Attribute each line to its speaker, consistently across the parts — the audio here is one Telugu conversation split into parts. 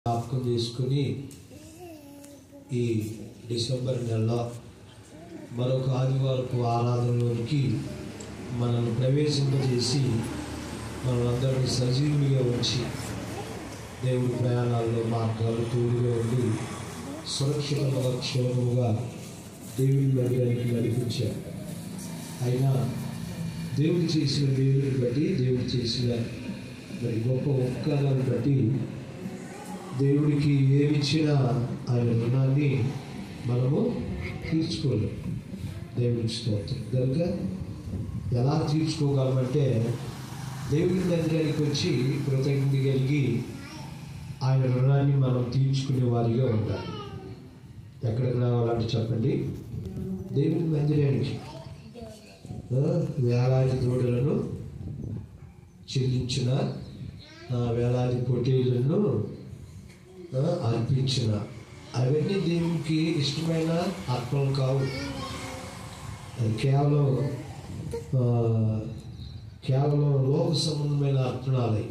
Speaker 1: జ్ఞాపకం చేసుకుని ఈ డిసెంబర్ నెలలో మరొక ఆదివారపు ఆరాధనలోనికి మనల్ని ప్రవేశింపజేసి మనలందరినీ సజీవులుగా ఉంచి దేవుడి ప్రయాణాల్లో మార్గాలు తోడుగా ఉండి సురక్షితంగా క్షేమముగా దేవుని మందిరానికి నడిపించారు అయినా దేవుడు చేసిన దేవుని బట్టి దేవుడు చేసిన మరి గొప్ప ఉపకారాన్ని బట్టి దేవుడికి ఏమిచ్చినా ఆయన రుణాన్ని మనము తీర్చుకోలేము దేవుడికి స్తోత్రం కనుక ఎలా తీర్చుకోగలమంటే దేవుడి మందిరానికి వచ్చి కృతజ్ఞత కలిగి ఆయన రుణాన్ని మనం తీర్చుకునే వారిగా ఉండాలి ఎక్కడికి రావాలంటే చెప్పండి దేవుడి మందిరానికి ఆ, వేలాది దూడలను చెల్లించిన ఆ, వేలాది పొట్టేళ్లను ఆ, అర్పించిన అవన్నీ దేవునికి ఇష్టమైన అర్పణలు కావు అది కేవలం ఆ, కేవలం లోక సంబంధమైన అర్పణాలే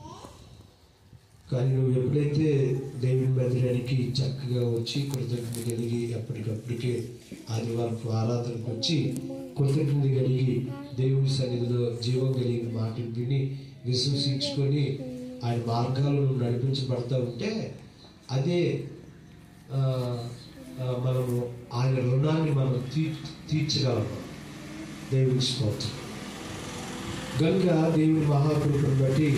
Speaker 1: కానీ నువ్వు ఎప్పుడైతే దేవుని మందిరానికి చక్కగా వచ్చి కృతజ్ఞత కలిగి ఎప్పటికప్పటికే ఆదివారం ఆరాధనకు వచ్చి కృతజ్ఞత కలిగి దేవుని సన్నిధిలో జీవం కలిగిన మాటలు విని విశ్వసించుకొని ఆయన మార్గాలను నడిపించబడతా ఉంటే అదే ఆ, ఆ, మనము ఆయన రుణాన్ని మనం తీ తీర్చగలము దేవుని స్తోత్రం కనుక దేవుని మహాకృపను బట్టి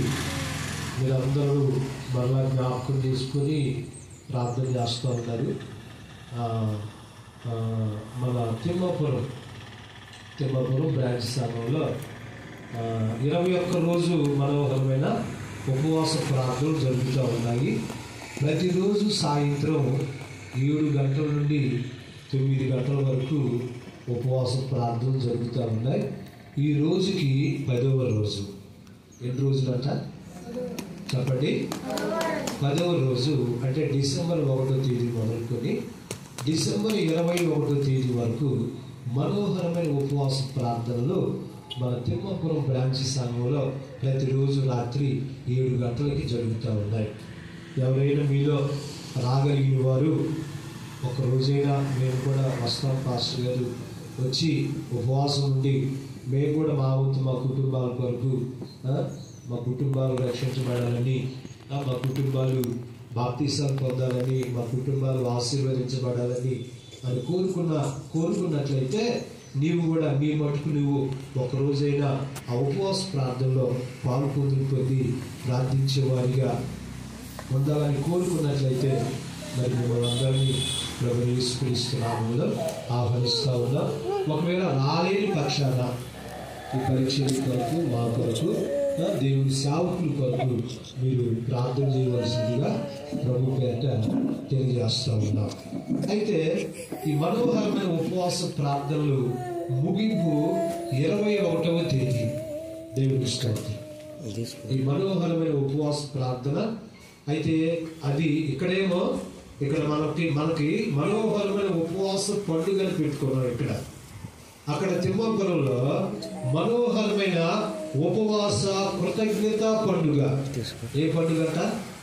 Speaker 1: మీరందరూ మరలా జ్ఞాపకం చేసుకొని ప్రార్థన చేస్తూ ఉన్నారు ఆ, ఆ, మన తిమ్మాపురం తిమ్మాపురం బ్రాంచ్ స్థానంలో ఆ, ఇరవై ఒక్క రోజు మనోహరమైన ఉపవాస ప్రార్థనలు జరుగుతూ ఉన్నాయి ప్రతిరోజు సాయంత్రం ఏడు గంటల నుండి తొమ్మిది గంటల వరకు ఉపవాస ప్రార్థనలు జరుగుతూ ఉన్నాయి ఈ రోజుకి పదవ రోజు ఎన్ని రోజులంట చెప్పండి పదవ రోజు అంటే డిసెంబర్ ఒకటో తేదీ మొదలుకొని డిసెంబర్ ఇరవై ఒకటో తేదీ వరకు మనోహరమైన ఉపవాస ప్రార్థనలు మన తిమ్మాపురం బ్రాంచ్ సంఘంలో ప్రతిరోజు రాత్రి ఏడు గంటలకి జరుగుతూ ఉన్నాయి ఎవరైనా మీలో రాగలిగిన వారు ఒక రోజైనా మేము కూడా వస్తాం పాస్టర్ గారు వచ్చి ఉపవాసం ఉండి మేము కూడా మా వంతు మా కుటుంబాల కొరకు ఆ, మా కుటుంబాలు రక్షించబడాలని ఆ, మా కుటుంబాలు బాప్తీసాలు పొందాలని మా కుటుంబాలు ఆశీర్వదించబడాలని అని కోరుకున్న కోరుకున్నట్లయితే నీవు కూడా నీ మటుకు నువ్వు ఒక రోజైనా ఆ ఉపవాస ప్రార్థనలో పాలు పొందులు పొంది ప్రార్థించే వారిగా ఉండాలని కోరుకున్నట్లయితే మరి మిమ్మల్ని అందరినీ ప్రభు యేసుక్రీస్తునామంలో ఆహ్వానిస్తా ఉన్నా ఒకవేళ రాలేని పక్షాన ఈ పరీక్షల కొరకు మా కొరకు ఆ, దేవుని సేవకుల కొరకు మీరు ప్రార్థన చేయవలసిందిగా ప్రభు పేట తెలియజేస్తా ఉన్నాం అయితే ఈ మనోహరమైన ఉపవాస ప్రార్థనలు ముగింపు ఇరవై ఒకటవ తేదీ దేవుని స్తోత్రం ఈ మనోహరమైన ఉపవాస ప్రార్థన అయితే అది ఇక్కడేమో ఇక్కడ మనకి మనకి మనోహరమైన ఉపవాస పండుగలు పెట్టుకున్నాం ఇక్కడ అక్కడ తిమ్మాపురంలో మనోహరమైన ఉపవాస కృతజ్ఞత పండుగ ఏ పండుగ అంట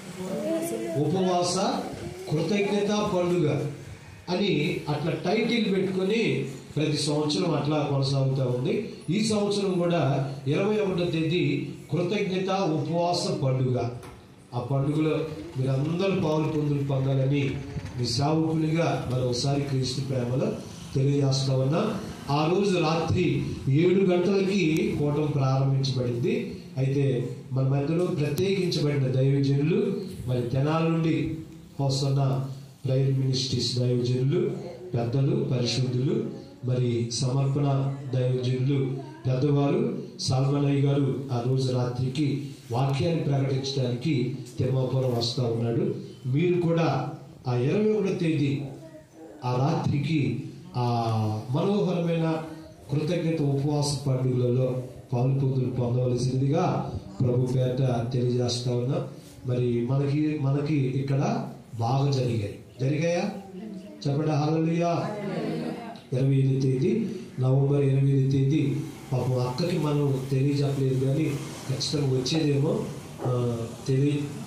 Speaker 1: ఉపవాస కృతజ్ఞత పండుగ అని అట్లా టైటిల్ పెట్టుకొని ప్రతి సంవత్సరం అట్లా కొనసాగుతూ ఉంది ఈ సంవత్సరం కూడా ఇరవై ఒకటో తేదీ కృతజ్ఞత ఉపవాస పండుగ ఆ పండుగలో మీరందరూ పాలు పొందులు పొందాలని మీ సేవకునిగా మరోసారి క్రీస్తు ప్రేమలో తెలియజేస్తా ఉన్నా ఆ రోజు రాత్రి ఏడు గంటలకి కూటం ప్రారంభించబడింది అయితే మన మధ్యలో ప్రత్యేకించబడిన దైవజనులు మరి తెనాల నుండి వస్తున్న ప్రైర్ మినిస్ట్రీస్ దైవజనులు పెద్దలు పరిశుద్ధులు మరి సమర్పణ దైవజనులు పెద్దవారు సాల్మనయ్య గారు ఆ రోజు రాత్రికి వాక్యాన్ని ప్రకటించడానికి తిమ్మాపురం వస్తూ ఉన్నాడు మీరు కూడా ఆ ఇరవై ఒకటో తేదీ ఆ రాత్రికి ఆ మనోహరమైన కృతజ్ఞత ఉపవాస పండుగలలో పాలు పొందులు పొందవలసిందిగా ప్రభు పేట తెలియజేస్తా ఉన్నా మరి మనకి మనకి ఇక్కడ బాగా జరిగాయి జరిగాయా చెప్పండి హల్లెలూయా ఇరవై ఎనిమిది తేదీ నవంబర్ ఇరవై ఎనిమిది తేదీ పాపం అక్కకి మనం తెలియజెప్పలేదు కానీ ఖచ్చితంగా వచ్చేదేమో ఆ, తెలియ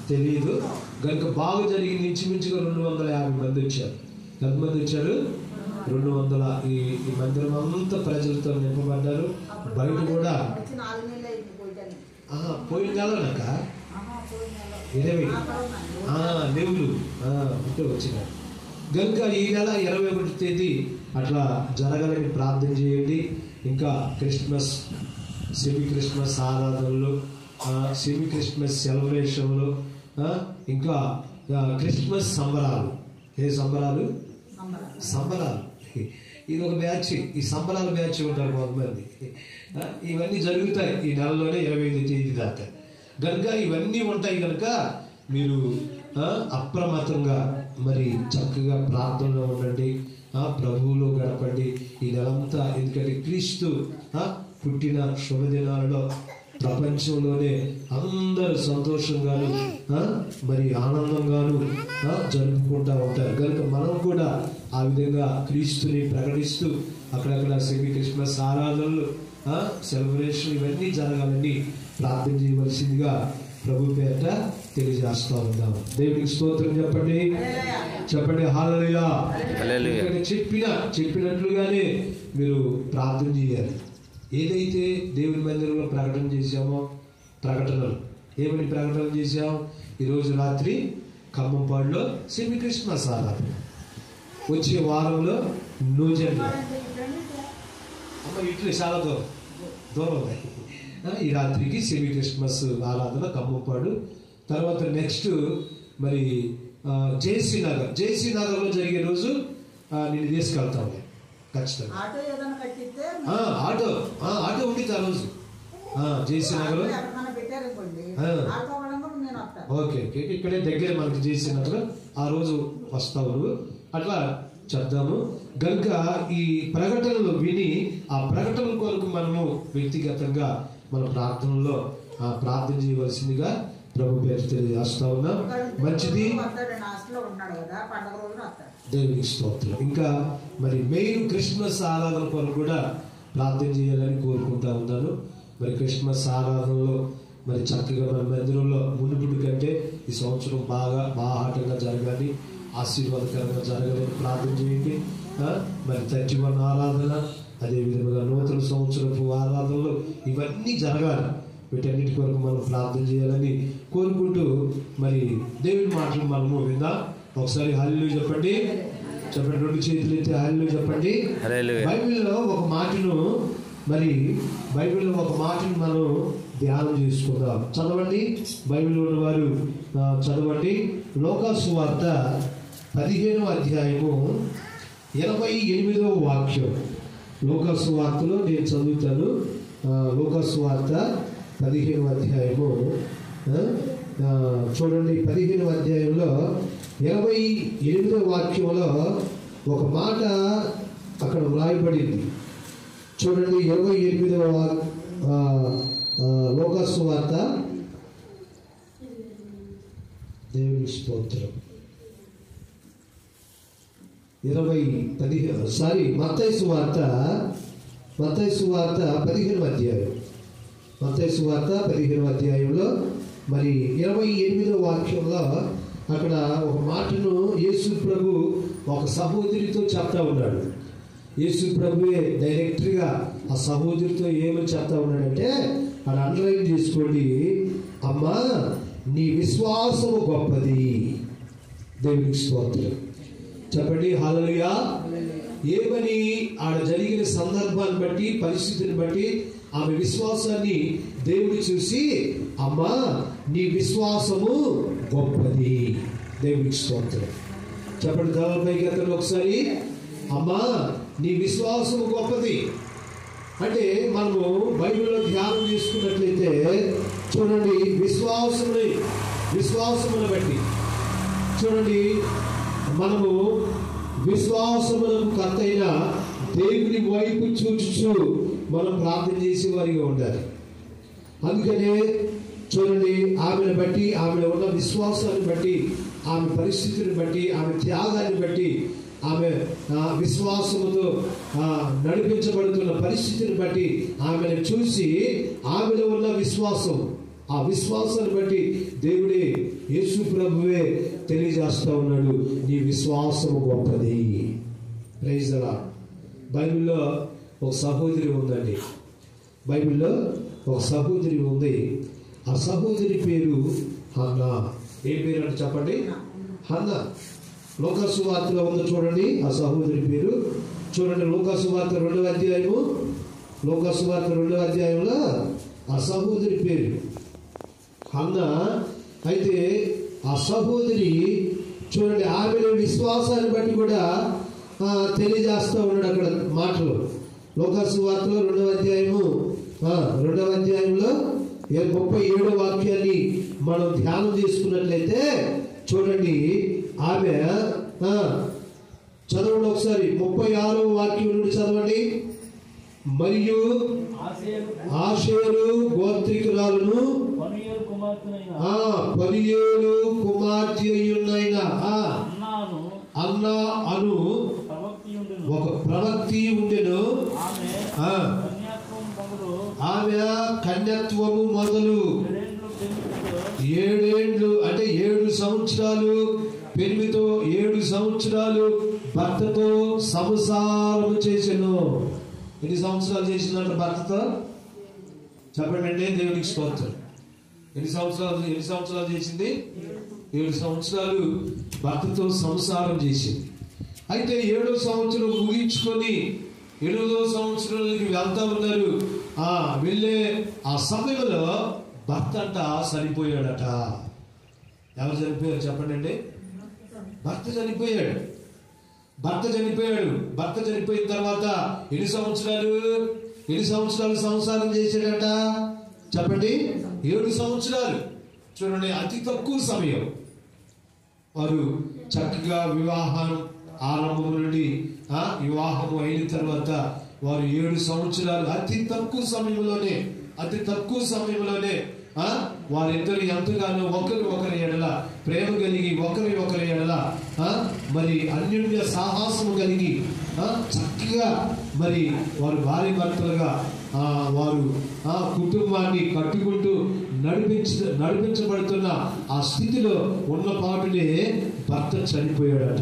Speaker 1: తెలియదు కనుక బాగా జరిగింది ఇంచుమించుగా రెండు వందల యాభై మంది వచ్చారు ఎంతమంది వచ్చారు రెండు వందల ఈ ఈ మందిరం అంతా ప్రజలతో నింపబడ్డారు బయట కూడా
Speaker 2: వచ్చి నాలుగు నెలలు అయింది పోయిటాను
Speaker 1: ఆహా, పోయిన నెలనక
Speaker 2: ఆహా, పోయిన నెల.
Speaker 1: ఇరవై
Speaker 2: ఆ తర్వాత
Speaker 1: ఆ, నెవులు ఆ, అంటే వచ్చినారు కనుక ఈ నెల ఇరవై ఒకటి తేదీ అట్లా జరగాలని ప్రార్థన చేయండి ఇంకా క్రిస్మస్ సెమీ క్రిస్మస్ ఆరాధనలు ఆ, సెమీ క్రిస్మస్ సెలబ్రేషన్లు ఆ, ఇంకా ఆ, క్రిస్మస్ సంబరాలు ఏ సంబరాలు
Speaker 2: సంబరాలు.
Speaker 1: సంబరాలు ఇది ఒక బ్యాచ్ ఈ సంబరాల బ్యాచ్ ఉంటారు కొంతమంది ఆ, ఇవన్నీ జరుగుతాయి ఈ నెలలోనే ఇరవై ఐదు తేదీ దాకా కనుక ఇవన్నీ ఉంటాయి కనుక మీరు ఆ, అప్రమత్తంగా మరి చక్కగా ప్రార్థనలో ఉండండి ఆ, ప్రభువులో గడపండి ఈ నెలంతా ఎందుకంటే క్రీస్తు ఆ, పుట్టిన శుభదినాలలో ప్రపంచంలోనే అందరూ సంతోషంగాను ఆ, మరి ఆనందంగాను ఆ, జరుపుకుంటా ఉంటారు కనుక మనం కూడా ఆ విధంగా క్రీస్తుని ప్రకటిస్తూ అక్కడక్కడ సెమీ క్రిస్మస్ ఆరాధనలు సెలబ్రేషన్ ఇవన్నీ జరగాలని ప్రార్థన చేయవలసిందిగా ప్రభు పేట తెలియజేస్తా ఉన్నాము దేవుడికి స్తోత్రం చెప్పండి
Speaker 2: హల్లెలూయా.
Speaker 1: చెప్పండి హాలలుయా
Speaker 3: హల్లెలూయా.
Speaker 1: ఇక్కడ చెప్పిన చెప్పినట్లుగానే మీరు ప్రార్థన చేయాలి ఏదైతే దేవుని మందిరంలో ప్రకటన చేశామో ప్రకటనలు ఏమని ప్రకటన చేశాం ఈరోజు రాత్రి ఖమ్మంపాడులో సెమీ క్రిస్మస్ ఆరాధన వచ్చే వారంలో నూజెండ్ల అమ్మ ఇట్లు చాలా దూరం దూరం ఉన్నాయి ఆ, ఈ రాత్రికి సెమీ క్రిస్మస్ ఆరాధన ఖమ్మంపాడు తర్వాత నెక్స్ట్ మరి ఆ, జేసీ నగర్ జేసీ నగర్లో జరిగే రోజు ఆ, నేను తీసుకెళ్తాను ఖచ్చితంగా
Speaker 2: ఆటో ఏదైనా కట్టిస్తే
Speaker 1: ఆ, ఆటో ఆ, ఆటో ఉండిద్ది ఆ రోజు ఆ, జేసీ నగర్
Speaker 2: ఆటో ఎక్కడికైనా పెట్టారనుకోండి
Speaker 1: ఆ.
Speaker 2: ఆటో వాళ్ళంగా నేను వస్తాను
Speaker 1: ఓకే ఓకే ఇక్కడే దగ్గర మనకి చేసినట్లు ఆ రోజు వస్తావు నువ్వు అట్లా చెప్దాము గనుక ఈ ప్రకటనలు విని ఆ ప్రకటన కొరకు మనము వ్యక్తిగతంగా మన ప్రార్థనలో ఆ ప్రార్థన చేయవలసిందిగా ప్రభు పేరు తెలియజేస్తా ఉన్నాం మంచిది
Speaker 2: వస్తాడు హాస్టల్లో ఉన్నాడు కదా పండగ రోజున వస్తాడు
Speaker 1: దేవునికి స్తోత్రం ఇంకా మరి మెయిన్ క్రిస్మస్ ఆరాధన కొరకు కూడా ప్రార్థన చేయాలని కోరుకుంటా ఉన్నాను మరి క్రిస్మస్ ఆరాధనలో మరి చక్కగా మన మందిరంలో మునుపుడు కంటే ఈ సంవత్సరం బాగా బాహాటంగా జరగాలి ఆశీర్వాదకరంగా జరగాలని ప్రార్థన చేయండి ఆ, మరి థర్టీ వన్ ఆరాధన అదేవిధంగా నూతన సంవత్సరపు ఆరాధనలు ఇవన్నీ జరగాలి వీటన్నిటి కొరకు మనం ప్రార్థన చేయాలని కోరుకుంటూ మరి దేవుని మాటలు మనము విందాం ఒకసారి హల్లు చెప్పండి చెప్పండి రెండు చేతులు ఎత్తి హల్లు చెప్పండి
Speaker 3: హల్లెలూయా.
Speaker 1: బైబిల్లో ఒక మాటను మరి బైబిల్లో ఒక మాటను మనం ధ్యానం చేసుకుందాం చదవండి బైబిల్లో ఉన్నవారు ఆ, చదవండి లోకాసు వార్త పదిహేనవ అధ్యాయము ఇరవై ఎనిమిదవ వాక్యం లోకాసు వార్తలో నేను చదువుతాను ఆ, లోకాసు వార్త పదిహేనవ అధ్యాయము ఆ, ఆ, చూడండి పదిహేనవ అధ్యాయంలో ఇరవై ఎనిమిదవ వాక్యంలో ఒక మాట అక్కడ వ్రాయబడింది చూడండి ఇరవై ఎనిమిదవ వా- ఆ, ఆ, లోకాసు వార్త దేవుని స్తోత్రం ఇరవై పదిహేను సారీ మత్తైసు వార్త మత్తైసు వార్త పదిహేను అధ్యాయం మత్తైసు వార్త పదిహేను అధ్యాయంలో మరి ఇరవై ఎనిమిదో వాక్యంలో అక్కడ ఒక మాటను యేసు ప్రభు ఒక సహోదరితో చెప్తా ఉన్నాడు యేసు ప్రభువే డైరెక్ట్గా ఆ సహోదరితో ఏమని చెప్తా ఉన్నాడంటే అక్కడ అండర్లైన్ చేసుకోండి అమ్మా నీ విశ్వాసము గొప్పది దేవునికి స్తోత్రం చెప్పండి హాలలుయా ఏమని ఆడ జరిగిన సందర్భాన్ని బట్టి పరిస్థితిని బట్టి ఆమె విశ్వాసాన్ని దేవుడు చూసి అమ్మా నీ విశ్వాసము గొప్పది దేవునికి స్తోత్రం చెప్పండి తలపైకి ఎత్తండి ఒకసారి అమ్మా నీ విశ్వాసము గొప్పది అంటే మనము బైబిల్లో ధ్యానం చేసుకున్నట్లయితే చూడండి విశ్వాసముని విశ్వాసమును బట్టి చూడండి మనము విశ్వాసములకు కర్తైన దేవుని వైపు చూచుచు మనం ప్రార్థన చేసే వారిగా ఉండాలి అందుకనే చూడండి ఆమెను బట్టి ఆమెలో ఉన్న విశ్వాసాన్ని బట్టి ఆమె పరిస్థితిని బట్టి ఆమె త్యాగాన్ని బట్టి ఆమె ఆ, విశ్వాసముతో ఆ, నడిపించబడుతున్న పరిస్థితిని బట్టి ఆమెను చూసి ఆమెలో ఉన్న విశ్వాసం ఆ విశ్వాసాన్ని బట్టి దేవుడే యేసు ప్రభువే తెలియజేస్తా ఉన్నాడు నీ విశ్వాసము గొప్పది ప్రైజ్ అలా బైబిల్లో ఒక సహోదరి ఉందండి బైబిల్లో ఒక సహోదరి ఉంది ఆ సహోదరి పేరు హన్నా ఏ పేరు అంటే చెప్పండి హన్న లోకాసు వార్తలో ఉందో చూడండి ఆ సహోదరి పేరు చూడండి లోకాసు వార్త రెండవ అధ్యాయము లోకాసు వార్త రెండవ అధ్యాయంలో ఆ సహోదరి పేరు హన్న అయితే ఆ సహోదరి చూడండి ఆమె విశ్వాసాన్ని బట్టి కూడా ఆ, తెలియజేస్తూ ఉన్నాడు అక్కడ మాటలు లోకాసు వార్తలో రెండవ అధ్యాయము ఆ, రెండవ అధ్యాయంలో ఏ- ముప్పై ఏడో వాక్యాన్ని మనం ధ్యానం చేసుకున్నట్లయితే చూడండి ఆమె ఆ, చదవండి ఒకసారి ముప్పై ఆరో వాక్యం నుండి చదవండి మరియు
Speaker 3: ఆశయకు
Speaker 1: ఆశేరు గోత్రికురాలను
Speaker 3: పనియేలు కుమార్తెనైన
Speaker 1: ఆ పదిహేడు కుమార్తె అయ్యున్నైన ఆ
Speaker 3: అన్నాను
Speaker 1: అన్న అను
Speaker 3: ప్రవక్తి ఉండెను
Speaker 1: ఒక ప్రవక్తి ఉండెను
Speaker 3: ఆమె
Speaker 1: ఆ
Speaker 3: కన్యాత్వం మొదలు
Speaker 1: ఆమె కన్యత్వము మొదలు
Speaker 3: ఏడేండ్లు పెళ్లితో
Speaker 1: ఏడేండ్లు అంటే ఏడు సంవత్సరాలు పెరిమితో ఏడు సంవత్సరాలు భర్తతో సంసారం చేసెను ఎన్ని సంవత్సరాలు చేసిందంట భర్తతో చెప్పండి అండి దేవునికి స్తోత్రం ఎన్ని సంవత్సరాలు ఎన్ని సంవత్సరాలు చేసింది ఏడు సంవత్సరాలు భర్తతో సంసారం చేసింది అయితే ఏడో సంవత్సరం ముగించుకొని ఎనిమిదో సంవత్సరాలకి వెళ్తా ఉన్నారు ఆ వెళ్ళే ఆ సమయంలో భర్త అంట చనిపోయాడట ఎవరు చనిపోయారు చెప్పండి అండి భర్త చనిపోయాడు భర్త చనిపోయాడు భర్త చనిపోయిన తర్వాత ఎన్ని సంవత్సరాలు ఎన్ని సంవత్సరాలు సంసారం చేశాడట చెప్పండి ఏడు సంవత్సరాలు చూడండి అతి తక్కువ సమయం వారు చక్కగా వివాహం ఆరంభం నుండి ఆ వివాహం అయిన తర్వాత వారు ఏడు సంవత్సరాలు అతి తక్కువ సమయంలోనే అతి తక్కువ సమయంలోనే ఆ వారిద్దరు ఎంతగానో ఒకరి ఒకరి ఎడల ప్రేమ కలిగి ఒకరి ఒకరి ఎడల ఆ మరి అన్యోన్య సాహసము కలిగి ఆ చక్కగా మరి వారు భార్య భర్తలుగా ఆ వారు ఆ కుటుంబాన్ని కట్టుకుంటూ నడిపించ నడిపించబడుతున్న ఆ స్థితిలో ఉన్న పాటునే భర్త చనిపోయాడట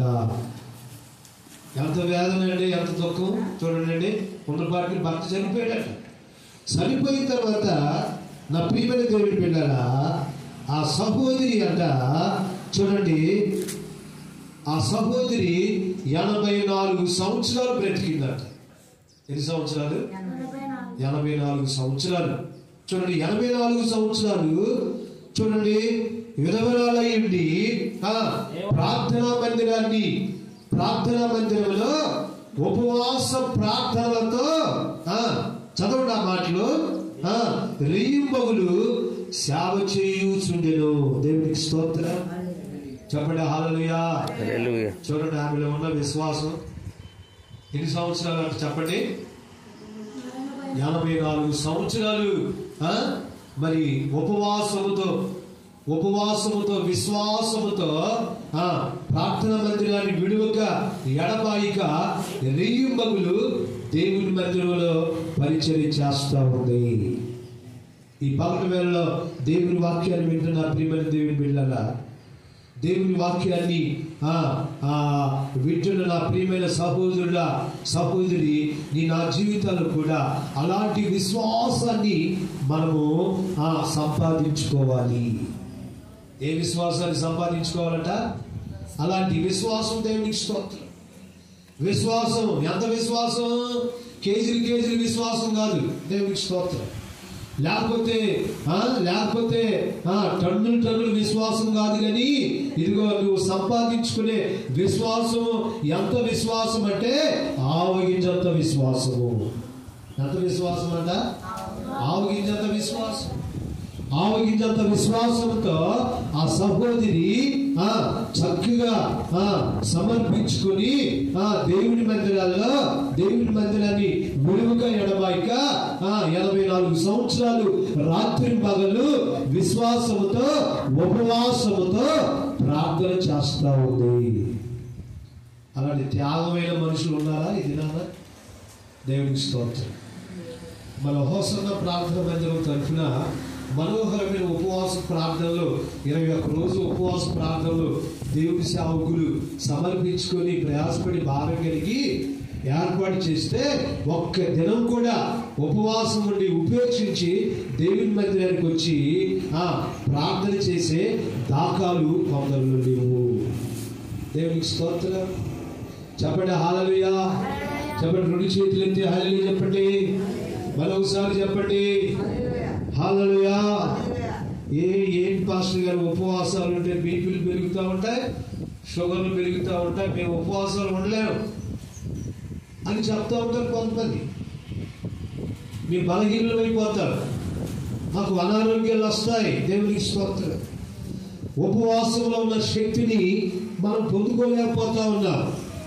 Speaker 1: ఎంత వేదన అండి ఎంత దుఃఖం చూడండి అండి ఉన్న పాటికి భర్త చనిపోయాడట చనిపోయిన తర్వాత నా ప్రియమైన దేవుడి పిల్లల ఆ సహోదరి అంట చూడండి ఆ సహోదరి ఎనభై నాలుగు సంవత్సరాలు బ్రతికిందట ఎన్ని సంవత్సరాలు ఎనభై నాలుగు సంవత్సరాలు చూడండి ఎనభై నాలుగు సంవత్సరాలు చూడండి విధవరాలై ఉండి ఆ, ప్రార్థనా మందిరాన్ని ప్రార్థనా మందిరంలో ఉపవాస ప్రార్థనలతో ఆ, చదవండి ఆ మాటలు ఆ, రెయ్యింబగులు సేవ చేయుచుండెను దేవునికి స్తోత్రం చెప్పండి హాలలుయా
Speaker 4: హల్లెలూయా
Speaker 1: చూడండి ఆమెలో ఉన్న విశ్వాసం ఎన్ని సంవత్సరాలు అంటే చెప్పండి ఎనభై నాలుగు సంవత్సరాలు ఆ? మరి ఉపవాసముతో ఉపవాసముతో విశ్వాసముతో ఆ ప్రార్థన మందిరాన్ని విడువక ఎడబాయిక రెయ్యింబగులు దేవుని మందిరంలో పరిచయం చేస్తా ఉంది ఈ పగటి వేళలో దేవుని వాక్యాన్ని వింటున్న ప్రియమైన దేవుని బిడ్డలా దేవుని వాక్యాన్ని ఆ, ఆ, వింటున్న నా ప్రియమైన సహోదరుల సహోదరి నీ నా జీవితాలు కూడా అలాంటి విశ్వాసాన్ని మనము ఆ, సంపాదించుకోవాలి ఏ విశ్వాసాన్ని సంపాదించుకోవాలట అలాంటి విశ్వాసం దేవునికి స్తోత్రం విశ్వాసం ఎంత విశ్వాసం కేజీలు కేజీలు విశ్వాసం కాదు దేవునికి స్తోత్రం లేకపోతే ఆ, లేకపోతే ఆ, టన్నులు టన్నులు విశ్వాసం కాదు కానీ ఇదిగో నువ్వు సంపాదించుకునే విశ్వాసము ఎంత విశ్వాసం అంటే ఆవగించంత విశ్వాసము ఎంత విశ్వాసం అంట ఆవగించంత విశ్వాసం ఆవగించంత విశ్వాసంతో ఆ సహోదరి ఆ చక్కగా ఆ సమర్పించుకొని ఆ దేవుని మందిరాల్లో దేవుని మందిరాన్ని విలువగా ఎడబాయిక ఆ ఎనభై నాలుగు సంవత్సరాలు రాత్రి పగలు విశ్వాసముతో ఉపవాసముతో ప్రార్థన చేస్తా ఉంది అలాంటి త్యాగమైన మనుషులు ఉన్నారా ఇది నాన్న దేవునికి స్తోత్రం మన హోసన్న ప్రార్థన మందిరం తరఫున మనోహరమైన ఉపవాస ప్రార్థనలు ఇరవై ఒక్క రోజు ఉపవాస ప్రార్థనలు దేవుడి సేవకులు సమర్పించుకొని ప్రయాసపడి భారం కలిగి ఏర్పాటు చేస్తే ఒక్క దినం కూడా ఉపవాసం ఉండి ఉపేక్షించి దేవుని మందిరానికి వచ్చి ఆ ప్రార్థన చేసే దాఖాలు కొందరు లేవు దేవునికి స్తోత్రం చెప్పండి హాలలుయా చెప్పండి రెండు చేతులు ఎత్తి హాలలు చెప్పండి మరొకసారి చెప్పండి హాలలుయా ఏ ఏంటి పాస్టర్ గారు ఉపవాసాలు ఉంటే బీపీలు పెరుగుతూ ఉంటాయి షుగర్లు పెరుగుతూ ఉంటాయి మేము ఉపవాసాలు ఉండలేము అని చెప్తా ఉంటారు కొంతమంది మీ బలహీనలు అయిపోతారు మాకు అనారోగ్యాలు వస్తాయి దేవునికి స్తోత్రం ఉపవాసంలో ఉన్న శక్తిని మనం పొందుకోలేకపోతా ఉన్నాం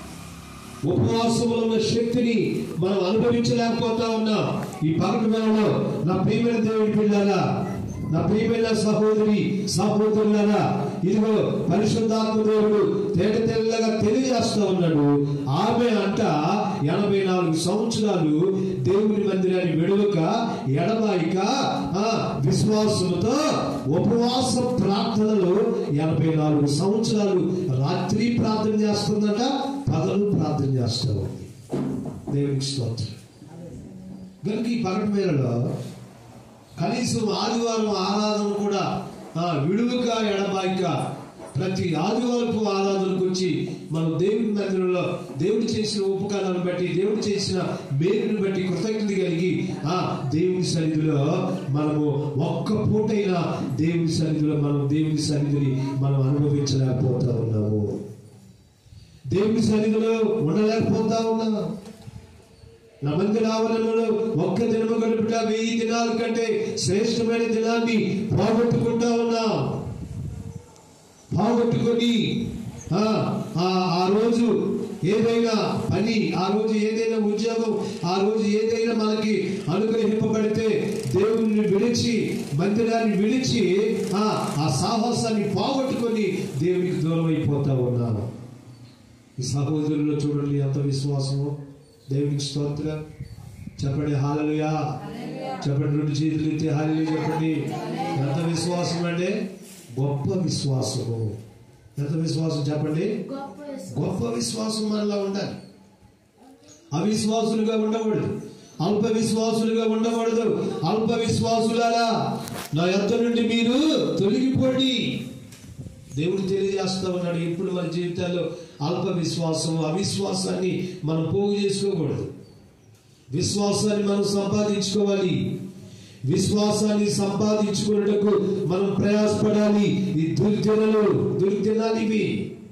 Speaker 1: ఉపవాసంలో ఉన్న శక్తిని మనం అనుభవించలేకపోతా ఉన్నాం ఈ పర్వటనలో నా ప్రియమైన దేవుడి పిల్లల నా ప్రియమైన సహోదరి సహోదరులారా ఇదిగో పరిశుద్ధాత్మ దేవుడు తేట తెల్లగా తెలియజేస్తా ఉన్నాడు ఆమె అంట ఎనభై నాలుగు సంవత్సరాలు దేవుని మందిరాన్ని వెడువక ఎడబాయిక ఆ, విశ్వాసముతో ఉపవాస ప్రార్థనలో ఎనభై నాలుగు సంవత్సరాలు రాత్రి ప్రార్థన చేస్తుందట పగలు ప్రార్థన చేస్తూ ఉంది దేవునికి స్తోత్రం కనుక ఈ పగటి వేళలో కనీసం ఆదివారం ఆరాధన కూడా ఆ, విడువక ఎడబాయిక ప్రతి ఆదివారపు ఆరాధనకు వచ్చి మనం దేవుని మందిరంలో దేవుడు చేసిన ఉపకారాలను బట్టి దేవుడు చేసిన మేలుని బట్టి కృతజ్ఞత కలిగి ఆ దేవుని సన్నిధిలో మనము ఒక్క పూటైనా దేవుని సన్నిధిలో మనం దేవుని సన్నిధిని మనం అనుభవించలేకపోతా ఉన్నాము దేవుని సన్నిధిలో ఉండలేకపోతా ఉన్నాం నా మందిర ఆవరణలో ఒక్క దినము గడుపుట వెయ్యి దినాల కంటే శ్రేష్టమైన దినాన్ని పోగొట్టుకుంటా ఉన్నాం పోగొట్టుకొని ఆ, ఆ ఆ రోజు ఏదైనా పని ఆ రోజు ఏదైనా ఉద్యోగం ఆ రోజు ఏదైనా మనకి అనుగ్రహింపబడితే దేవుని విడిచి మందిరాన్ని విడిచి ఆ ఆ సాహసాన్ని పోగొట్టుకొని దేవునికి దూరం అయిపోతా ఉన్నాను ఈ సహోదరుల్లో చూడండి ఎంత విశ్వాసము దేవునికి స్తోత్రం చెప్పండి హాలలుయా చెప్పండి రెండు చేతులు ఎత్తి హాలలు చెప్పండి ఎంత విశ్వాసం అంటే గొప్ప విశ్వాసము ఎంత విశ్వాసం చెప్పండి గొప్ప విశ్వాసం మనలో ఉండాలి అవిశ్వాసులుగా ఉండకూడదు అల్ప విశ్వాసులుగా ఉండకూడదు అల్ప విశ్వాసులారా నా యొద్ద నుండి మీరు తొలగిపోండి దేవుడు తెలియజేస్తా ఉన్నాడు ఇప్పుడు మన జీవితాల్లో అల్ప విశ్వాసం అవిశ్వాసాన్ని మనం పోగు చేసుకోకూడదు విశ్వాసాన్ని మనం సంపాదించుకోవాలి విశ్వాసాన్ని సంపాదించుకున్నటకు మనం ప్రయాసపడాలి ఈ దుర్దినాలు దుర్దినాలు ఇవి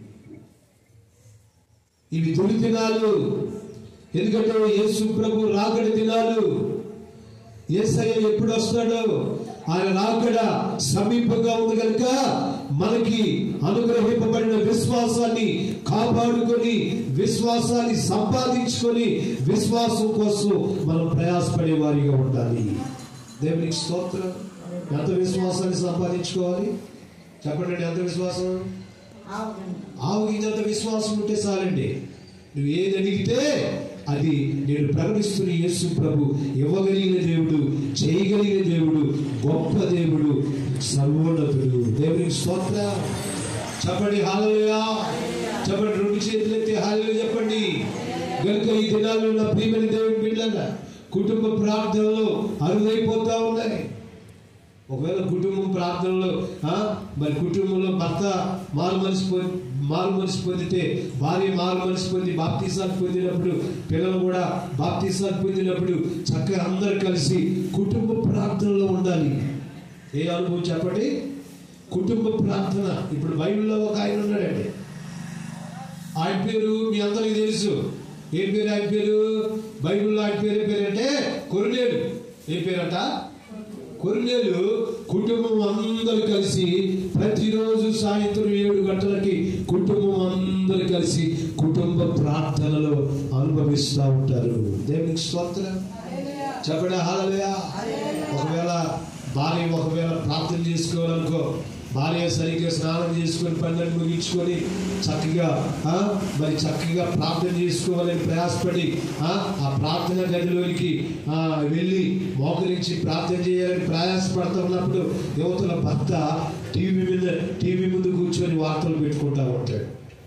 Speaker 1: ఇవి దుర్దినాలు ఎందుకంటే యేసు ప్రభు రాకడి దినాలు ఏసయ్య ఎప్పుడు వస్తాడో ఆయన రాకడ సమీపంగా ఉంది కనుక మనకి అనుగ్రహింపబడిన విశ్వాసాన్ని కాపాడుకొని విశ్వాసాన్ని సంపాదించుకొని విశ్వాసం కోసం మనం ప్రయాసపడే వారిగా ఉండాలి దేవునికి స్తోత్రం ఎంత విశ్వాసాన్ని సంపాదించుకోవాలి చెప్పండి ఎంత విశ్వాసం
Speaker 2: ఆవుగండి
Speaker 1: ఆవు గింజంత విశ్వాసం ఉంటే చాలండి నువ్వు ఏది అడిగితే అది నేను ప్రకటిస్తున్న యేసు ప్రభు ఇవ్వగలిగిన దేవుడు చేయగలిగిన దేవుడు గొప్ప దేవుడు సర్వోన్నతుడు దేవునికి స్తోత్ర చెప్పండి హాలలుయా చెప్పండి రెండు చేతులు ఎత్తి హాలలు చెప్పండి కనుక ఈ దినాల్లో ఉన్న ప్రియమైన దేవుడి బిడ్డల కుటుంబ ప్రార్థనలు అరుదైపోతా ఉన్నాయి ఒకవేళ కుటుంబం ప్రార్థనలో ఆ, మరి కుటుంబంలో భర్త మారు మనసు పొంది మారు మనసు పొందితే భార్య మారు మనసు పొంది బాప్తీసాలు పొందినప్పుడు పిల్లలు కూడా బాప్తీసాలు పొందినప్పుడు చక్కగా అందరు కలిసి కుటుంబ ప్రార్థనలో ఉండాలి ఏ అనుభవం చెప్పండి కుటుంబ ప్రార్థన ఇప్పుడు బైబిల్లో ఒక ఆయన ఉన్నాడండి ఆయన పేరు మీ అందరికీ తెలుసు ఏం పేరు ఆయన పేరు బైబిల్లో ఆయన పేరు ఏం పేరు అంటే కొరినేలు ఏం పేరంట కొరినేలు కుటుంబం అందరు కలిసి ప్రతిరోజు సాయంత్రం ఏడు గంటలకి కుటుంబం అందరు కలిసి కుటుంబ ప్రార్థనలో అనుభవిస్తూ ఉంటారు దేవునికి స్తోత్రం చెప్పండి హాలలుయా ఒకవేళ భార్య ఒకవేళ ప్రార్థన చేసుకోవాలనుకో భార్య సరిగ్గా స్నానం చేసుకొని పనులను ముగించుకొని చక్కగా ఆ, మరి చక్కగా ప్రార్థన చేసుకోవాలని ప్రయాసపడి ఆ ఆ ప్రార్థన గదిలోనికి ఆ, వెళ్ళి మోకరించి ప్రార్థన చేయాలని ప్రయాసపడుతూ ఉన్నప్పుడు యువతుల భర్త టీవీ మీద టీవీ ముందు కూర్చొని వార్తలు పెట్టుకుంటా ఉంటాడు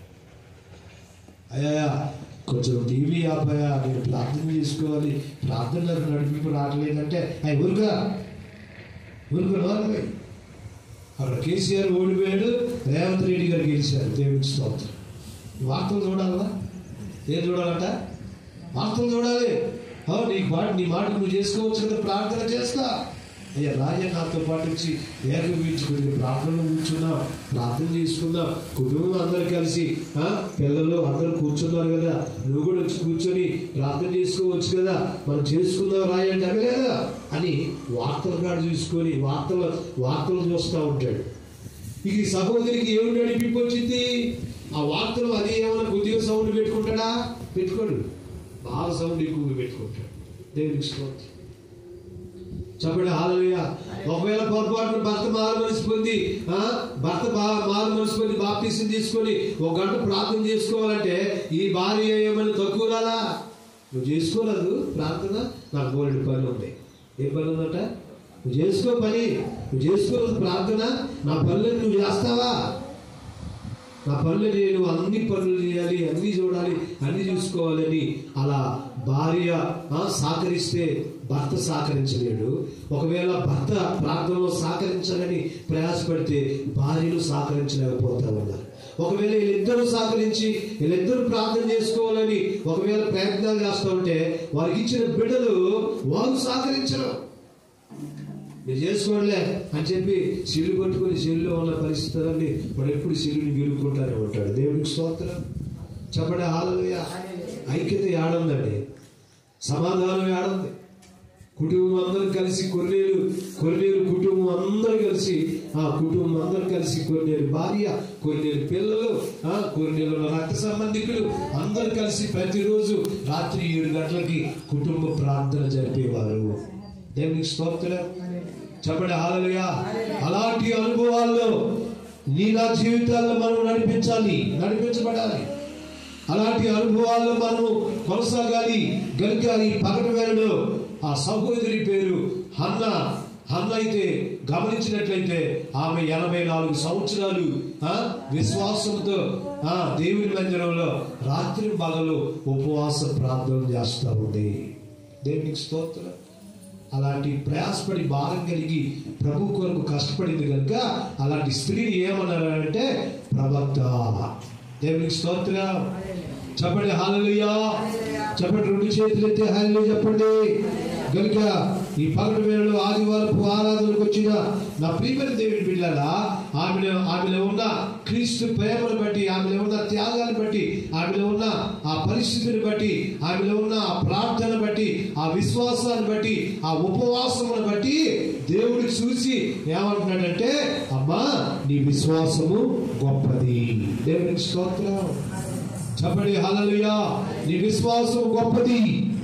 Speaker 1: అయ్యా కొంచెం టీవీ ఆపాయా నేను ప్రార్థన చేసుకోవాలి ప్రార్థన నాకు నడిపింపు రావట్లేదంటే అయ్యి ఊరుగా ఊరుకు నోరమే అక్కడ కేసీఆర్ ఓడిపోయాడు రేవంత్ రెడ్డి గారు గెలిచారు దేవుడికి స్తోత్రం ఈ వార్తలు చూడాలా ఏం చూడాలంట వార్తలు చూడాలి ఆ, నీ మాట నీ మాట నువ్వు చేసుకోవచ్చు కదా ప్రార్థన చేస్తా అయ్యా రాజా నాతో పాటు వచ్చి ఏకీపించుకుని ప్రార్థనలో కూర్చున్నాం ప్రార్థన చేసుకుందాం కుటుంబం అందరు కలిసి ఆ, పిల్లలు అందరూ కూర్చున్నారు కదా నువ్వు కూడా వచ్చి కూర్చొని ప్రార్థన చేసుకోవచ్చు కదా మనం చేసుకుందాం రాయ అంటే అవి లేదా అని వార్తలు కాడ చూసుకొని వార్తలు వార్తలు చూస్తూ ఉంటాడు ఇక ఈ సహోదరికి ఏమి నడిపింపు వచ్చింది ఆ వార్తలు అది ఏమైనా కొద్దిగా సౌండ్ పెట్టుకుంటాడా పెట్టుకోడు బాగా సౌండ్ ఎక్కువగా పెట్టుకుంటాడు దేవునికి స్తోత్రం చెప్పండి హాలయ్య ఒకవేళ పొరపాటున భర్త మారు మనసు పొంది ఆ, భర్త బా- మారు మనసు పొంది బాప్తీసం తీసుకొని ఒక గంట ప్రార్థన చేసుకోవాలంటే ఈ భార్య ఏమైనా తక్కువ రాలా నువ్వు చేసుకోరాదు ప్రార్థన నాకు బోలెడు పని ఉంది ఏం పని ఉందట నువ్వు చేసుకో పని నువ్వు చేసుకోలేదు ప్రార్థన నా పనులను నువ్వు చేస్తావా నా పనులు నేను అన్ని పనులు చేయాలి అన్ని చూడాలి అన్ని చూసుకోవాలని అలా భార్య ఆ, సహకరిస్తే భర్త సహకరించలేడు ఒకవేళ భర్త ప్రార్థనలో సహకరించాలని ప్రయాసపడితే భార్యను సహకరించలేకపోతా ఉన్నారు ఒకవేళ వీళ్ళిద్దరూ సహకరించి వీళ్ళిద్దరూ ప్రార్థన చేసుకోవాలని ఒకవేళ ప్రయత్నాలు చేస్తూ ఉంటే వారికి ఇచ్చిన బిడ్డలు వారు సహకరించరు మీరు చేసుకోవట్లే అని చెప్పి సిల్లు కొట్టుకుని సిల్లులో ఉన్న పరిస్థితులన్నీ వాడు ఎప్పుడు సిల్లుని గెలుపుకుంటానే ఉంటాడు దేవుడికి స్తోత్రం చెప్పండి హాలయ ఐక్యత ఏడుందండి సమాధానం ఏడుంది కుటుంబం అందరూ కలిసి కొన్నేరు కొన్నేరు కుటుంబం అందరూ కలిసి ఆ కుటుంబం అందరూ కలిసి కొన్నేరు భార్య కొన్నేరు పిల్లలు ఆ కొన్నేరు రక్త సంబంధికులు అందరూ కలిసి ప్రతిరోజు రాత్రి ఏడు గంటలకి కుటుంబ ప్రార్థన జరిపేవారు దేవునికి స్తోత్రం చెప్పండి హాలలుయా అలాంటి అనుభవాల్లో నీ నా జీవితాల్లో మనం నడిపించాలి నడిపించబడాలి అలాంటి అనుభవాల్లో మనం కొనసాగాలి గలగాలి పగటి వేళలో ఆ సహోదరి పేరు హన్న హన్న అయితే గమనించినట్లయితే ఆమె ఎనభై నాలుగు సంవత్సరాలు ఆ, విశ్వాసంతో ఆ దేవుని మందిరంలో రాత్రి పగలు ఉపవాస ప్రార్థన చేస్తూ ఉంది దేవునికి స్తోత్రం అలాంటి ప్రయాసపడి భారం కలిగి ప్రభు కొరకు కష్టపడింది కనుక అలాంటి స్త్రీని ఏమన్నారంటే ప్రవక్త దేవునికి స్తోత్రం చెప్పండి హాలలుయా చెప్పండి రెండు చేతులు ఎత్తి హాలలు చెప్పండి కనుక ఈ పగటి వేళలో ఆదివారపు ఆరాధనకు వచ్చిన నా ప్రియమైన దేవుని బిడ్డారా ఆమెలో ఆమెలో ఉన్న క్రీస్తు ప్రేమను బట్టి ఆమెలో ఉన్న త్యాగాన్ని బట్టి ఆమెలో ఉన్న ఆ పరిస్థితిని బట్టి ఆమెలో ఉన్న ఆ ప్రార్థన బట్టి ఆ విశ్వాసాన్ని బట్టి ఆ ఉపవాసమును బట్టి దేవుడు చూసి ఏమంటున్నాడంటే అమ్మా నీ విశ్వాసము గొప్పది దేవునికి స్తోత్రం చెప్పండి హల్లెలూయా నీ విశ్వాసం గొప్పది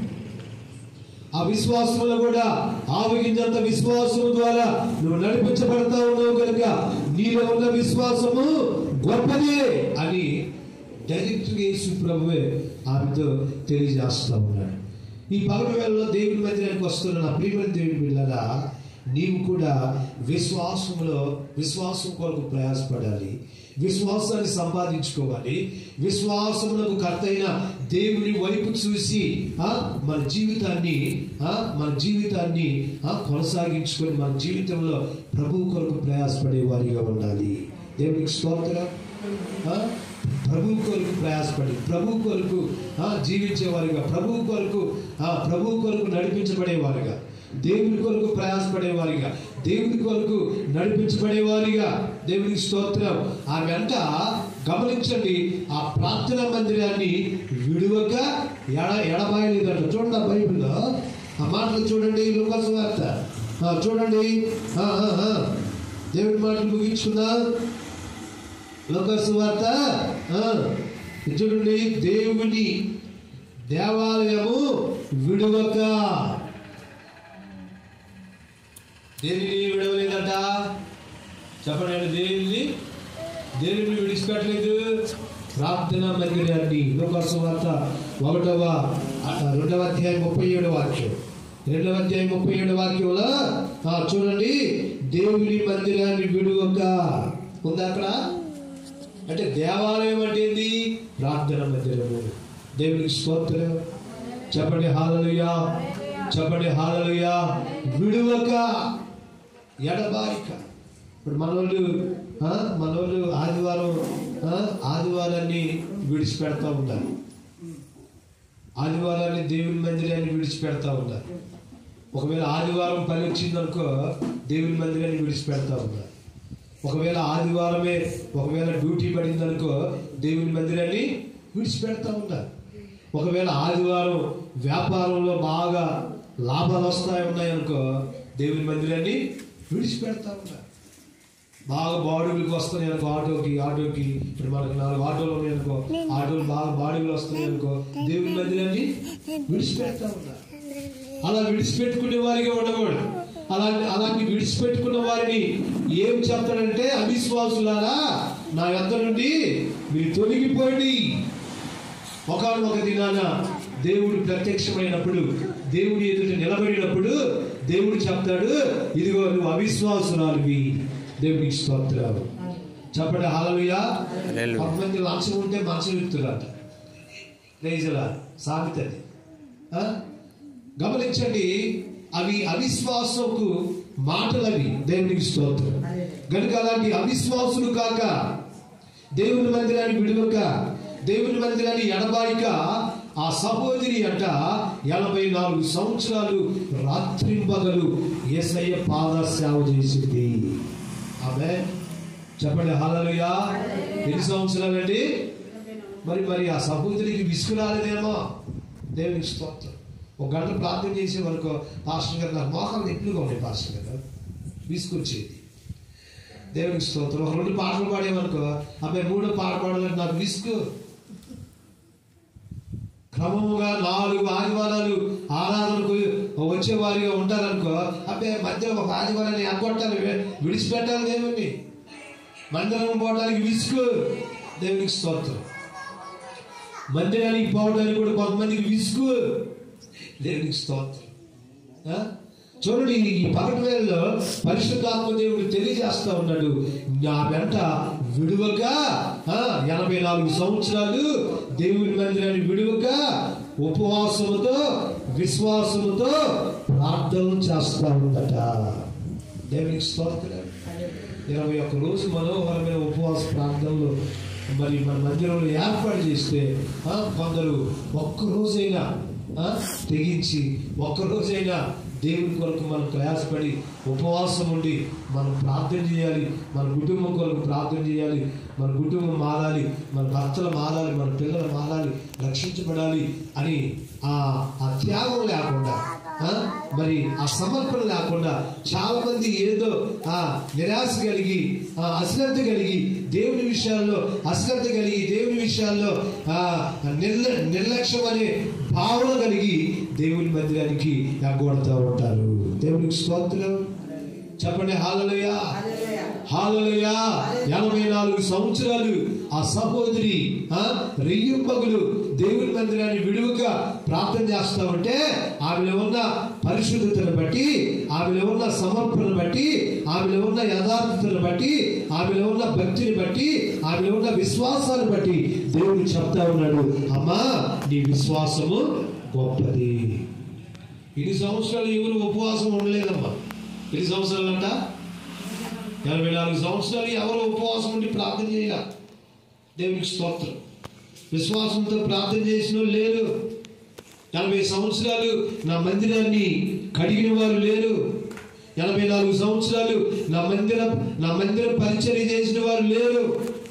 Speaker 1: ఆ విశ్వాసంలో కూడా ఆవగించంత విశ్వాసం ద్వారా నువ్వు నడిపించబడతా ఉన్నావు కనుక నీలో ఉన్న విశ్వాసము గొప్పదే అని డైరెక్ట్ యేసు ప్రభువే ఆమెతో తెలియజేస్తా ఉన్నాడు ఈ పగటి వేళలో దేవుని మందిరానికి వస్తున్న నా ప్రియమైన దేవుని బిడ్డరా నీవు కూడా విశ్వాసంలో విశ్వాసం కొరకు ప్రయాసపడాలి విశ్వాసాన్ని సంపాదించుకోవాలి విశ్వాసములకు కర్తైన దేవుని వైపు చూసి ఆ, మన జీవితాన్ని ఆ, మన జీవితాన్ని ఆ, కొనసాగించుకొని మన జీవితంలో ప్రభు కొరకు ప్రయాసపడే వారిగా ఉండాలి దేవునికి స్తోత్రం ఆ, ప్రభు కొరకు ప్రయాసపడి ప్రభు కొరకు ఆ, జీవించేవారిగా ప్రభు కొరకు ఆ, ప్రభు కొరకు నడిపించబడేవారుగా దేవుని కొరకు ప్రయాసపడేవారిగా దేవుని కొరకు నడిపించబడేవారిగా దేవునికి స్తోత్రం ఆమె అంట గమనించండి ఆ ప్రార్థనా మందిరాన్ని విడువక ఎడ ఎడబాయలేదంట చూడండి ఆ బైబిల్లో ఆ మాటలు చూడండి లోకాసు వార్త ఆ, చూడండి ఆ, ఆ, ఆ. దేవుని మాటలు ముగించుకుందా లోకాసు వార్త ఆ, చూడండి దేవుని దేవాలయము విడువక దేనిని విడవలేదట చెప్పండి ఆయన దేవుని దేవుని విడిచిపెట్టలేదు ప్రార్థన మందిరాన్ని లోకాసు వార్త ఒకటవ ఆ, రెండవ అధ్యాయం ముప్పై ఏడు వాక్యం రెండవ అధ్యాయం ముప్పై ఏడు వాక్యంలో ఆ, చూడండి దేవుని మందిరాన్ని విడువక ఉందా అక్కడ అంటే దేవాలయం అంటే ఏంది ప్రార్థన మందిరము దేవునికి స్తోత్రం చెప్పండి హాలలుయా చెప్పండి హాలలుయా విడువక ఎడబాయిక ఇప్పుడు మనోళ్ళు ఆ, మనోళ్ళు ఆదివారం ఆ, ఆదివారాన్ని విడిచిపెడతా ఉన్నారు ఆదివారాన్ని దేవుని మందిరాన్ని విడిచిపెడతా ఉన్నారు ఒకవేళ ఆదివారం పని వచ్చిందనుకో దేవుని మందిరాన్ని విడిచిపెడతా ఉన్నారు ఒకవేళ ఆదివారమే ఒకవేళ డ్యూటీ పడిందనుకో దేవుని మందిరాన్ని విడిచిపెడతా ఉన్నారు ఒకవేళ ఆదివారం వ్యాపారంలో బాగా లాభాలు వస్తాయి ఉన్నాయనుకో దేవుని మందిరాన్ని విడిచిపెడతా ఉన్నారు బాగా బాడుగులకు వస్తున్నాయి అనుకో ఆటోకి ఆటోకి ఇప్పుడు మనకి నాలుగు ఆటోలు ఉన్నాయి అనుకో ఆటోలు బాగా బాడుగులు వస్తున్నాయి అనుకో దేవుని మందిరాన్ని విడిచిపెడతా ఉన్నారు అలా విడిచిపెట్టుకునే వారిగా ఉండకూడదు అలాంటి అలాంటి విడిచిపెట్టుకున్న వారిని ఏం చెప్తాడంటే అవిశ్వాసులారా నా యొద్ద నుండి మీరు తొలగిపోండి ఒకనొక దినాన దేవుడు ప్రత్యక్షమైనప్పుడు దేవుడి ఎదుట నిలబడినప్పుడు దేవుడు చెప్తాడు ఇదిగో నువ్వు అవిశ్వాసురాలివి దేవుడికి స్తోత్రాలు చెప్పండి హాలలుయా
Speaker 4: హల్లెలూయా.
Speaker 1: కొంతమంది లంచం ఉంటే మనసు విత్తురాట రైజులా సాగుతుంది ఆ? గమనించండి అవి అవిశ్వాసపు మాటలవి దేవునికి స్తోత్రం కనుక అలాంటి అవిశ్వాసులు కాక దేవుని మందిరాన్ని విడువక దేవుని మందిరాన్ని ఎడబాయిక ఆ సహోదరి అంట ఎనభై నాలుగు సంవత్సరాలు రాత్రింబగలు ఏసయ్య పాద సేవ చేసింది ఆమె చెప్పండి హాలలుయా ఎన్ని సంవత్సరాలండి మరి మరి ఆ సహోదరికి విసుగు రాలేదేమో దేవునికి స్తోత్రం ఒక గంట ప్రార్థన చేసే వరకు పాస్టర్ గారు నాకు మోకాలు నొప్పులుగా ఉన్నాయి పాస్టర్ గారు విసుకొచ్చేది దేవునికి స్తోత్రం ఒక రెండు పాటలు పాడేమనుకో అబ్బాయి మూడో పాట పాడాలంటే నాకు విసుగు క్రమముగా నాలుగు ఆదివారాలు ఆరాధనకు వచ్చే వారిగా ఉంటారనుకో అబ్బాయి మధ్య ఒక ఆదివారాన్ని ఎగ్గొట్టాలి వి- విడిచిపెట్టాలి దేవుణ్ణి మందిరం పోవడానికి విసుగు దేవునికి స్తోత్రం మందిరానికి పోవడానికి కూడా కొంతమందికి విసుగు దేవునికి స్తోత్రం ఆ? చూడండి ఈ పగటి వేళలో పరిశుద్ధాత్మ దేవుడు తెలియజేస్తా ఉన్నాడు నా వెంట విడువక ఆ, ఎనభై నాలుగు సంవత్సరాలు దేవుని మందిరాన్ని విడువక ఉపవాసముతో విశ్వాసముతో ప్రార్థన చేస్తా ఉందట దేవునికి స్తోత్రం ఇరవై ఒక్క రోజు మనోహరమైన ఉపవాస ప్రార్థనలు మరి మన మందిరంలో ఏర్పాటు చేస్తే ఆ, కొందరు ఒక్క రోజైనా ఆ, తెగించి ఒక్క రోజైనా దేవుని కొరకు మనం ప్రయాసపడి ఉపవాసం ఉండి మనం ప్రార్థన చేయాలి మన కుటుంబం కొరకు ప్రార్థన చేయాలి మన కుటుంబం మారాలి మన భర్తలు మారాలి మన పిల్లలు మారాలి రక్షించబడాలి అని ఆ ఆ త్యాగం లేకుండా ఆ, మరి ఆ సమర్పణ లేకుండా చాలా మంది ఏదో ఆ నిరాశ కలిగి ఆ అశ్రద్ధ కలిగి దేవుని విషయాల్లో అశ్రద్ధ కలిగి దేవుని విషయాల్లో ఆ నిర్ల నిర్లక్ష్యం అనే భావన కలిగి దేవుని మందిరానికి ఎగ్గొడతా ఉంటారు దేవునికి స్తోత్రం చెప్పండి హాలలుయా
Speaker 2: హల్లెలూయా.
Speaker 1: హాలలుయా ఎనభై నాలుగు సంవత్సరాలు ఆ సహోదరి ఆ రెయ్యింపగులు దేవుని మందిరాన్ని విడువక ప్రార్థన చేస్తా ఉంటే ఆమెలో ఉన్న పరిశుద్ధతను బట్టి ఆమెలో ఉన్న సమర్పణను బట్టి ఆమెలో ఉన్న యథార్థతను బట్టి ఆమెలో ఉన్న భక్తిని బట్టి ఆమెలో ఉన్న విశ్వాసాన్ని బట్టి దేవుడు చెప్తా ఉన్నాడు అమ్మా నీ విశ్వాసము గొప్పది ఇన్ని సంవత్సరాలు ఎవరు ఉపవాసం ఉండలేదమ్మా ఎన్ని సంవత్సరాలు అంట ఎనభై నాలుగు సంవత్సరాలు ఎవరు ఉపవాసం ఉండి ప్రార్థన చేయాల దేవునికి స్తోత్రం విశ్వాసంతో ప్రార్థన చేసిన వాళ్ళు లేరు ఎనభై సంవత్సరాలు నా మందిరాన్ని కడిగిన వారు లేరు ఎనభై నాలుగు సంవత్సరాలు నా మందిరం నా మందిరం పరిచర్య చేసిన వారు లేరు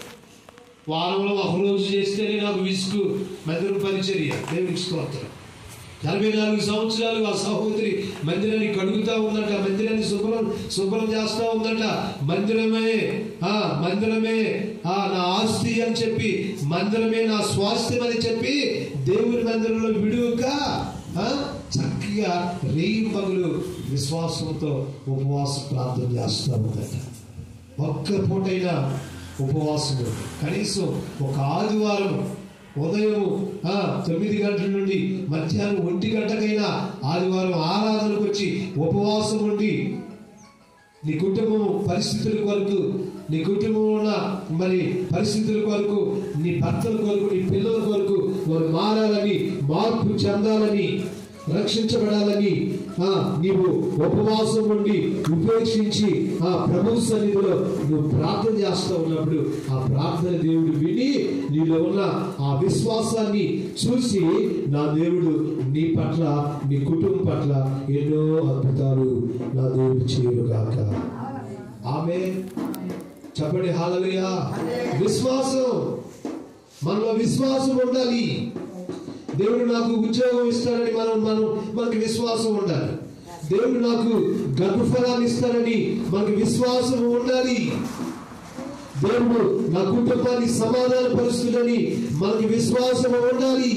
Speaker 1: వారంలో ఒక రోజు చేస్తేనే నాకు విసుగు మందిరం పరిచర్య దేవునికి స్తోత్రం నలభై నాలుగు సంవత్సరాలు ఆ సహోదరి మందిరాన్ని కడుగుతా ఉందంట మందిరాన్ని శుభ్రం శుభ్రం చేస్తా ఉందంట మందిరమే ఆ మందిరమే ఆ నా ఆస్తి అని చెప్పి మందిరమే నా స్వాస్థ్యం అని చెప్పి దేవుని మందిరంలో విడువక ఆ, చక్కగా రేయి పగులు విశ్వాసంతో ఉపవాస ప్రార్థన చేస్తా ఉందట ఒక్క పూటైనా ఉపవాసం ఉండు. కనీసం ఒక ఆదివారం ఉదయం ఆ, తొమ్మిది గంటల నుండి మధ్యాహ్నం ఒంటి గంటకైనా ఆదివారం ఆరాధనకు వచ్చి ఉపవాసం ఉండి నీ కుటుంబం పరిస్థితుల కొరకు నీ కుటుంబంలో ఉన్న మరి పరిస్థితుల కొరకు నీ భర్తల కొరకు నీ పిల్లల కొరకు వారు మారాలని మార్పు చెందాలని రక్షించబడాలని ఆ నీవు ఉపవాసం ఉండి ఉపేక్షించి ఆ ప్రభు సన్నిధిలో నువ్వు ప్రార్థన చేస్తూ ఉన్నప్పుడు ఆ ప్రార్థన దేవుడు విని నీలో ఉన్న ఆ విశ్వాసాన్ని చూసి నా దేవుడు నీ పట్ల నీ కుటుంబం పట్ల ఎన్నో అద్భుతాలు నా దేవుడు చేయనుగాక ఆమె చెప్పండి హాలలుయా విశ్వాసం మనలో విశ్వాసం ఉండాలి దేవుడు నాకు ఉద్యోగం ఇస్తాడని మనం మనం మనకి విశ్వాసం ఉండాలి దేవుడు నాకు గర్భఫలాన్ని ఇస్తాడని మనకి విశ్వాసం ఉండాలి దేవుడు నా కుటుంబాన్ని సమాధాన పరుస్తుందని మనకి విశ్వాసం ఉండాలి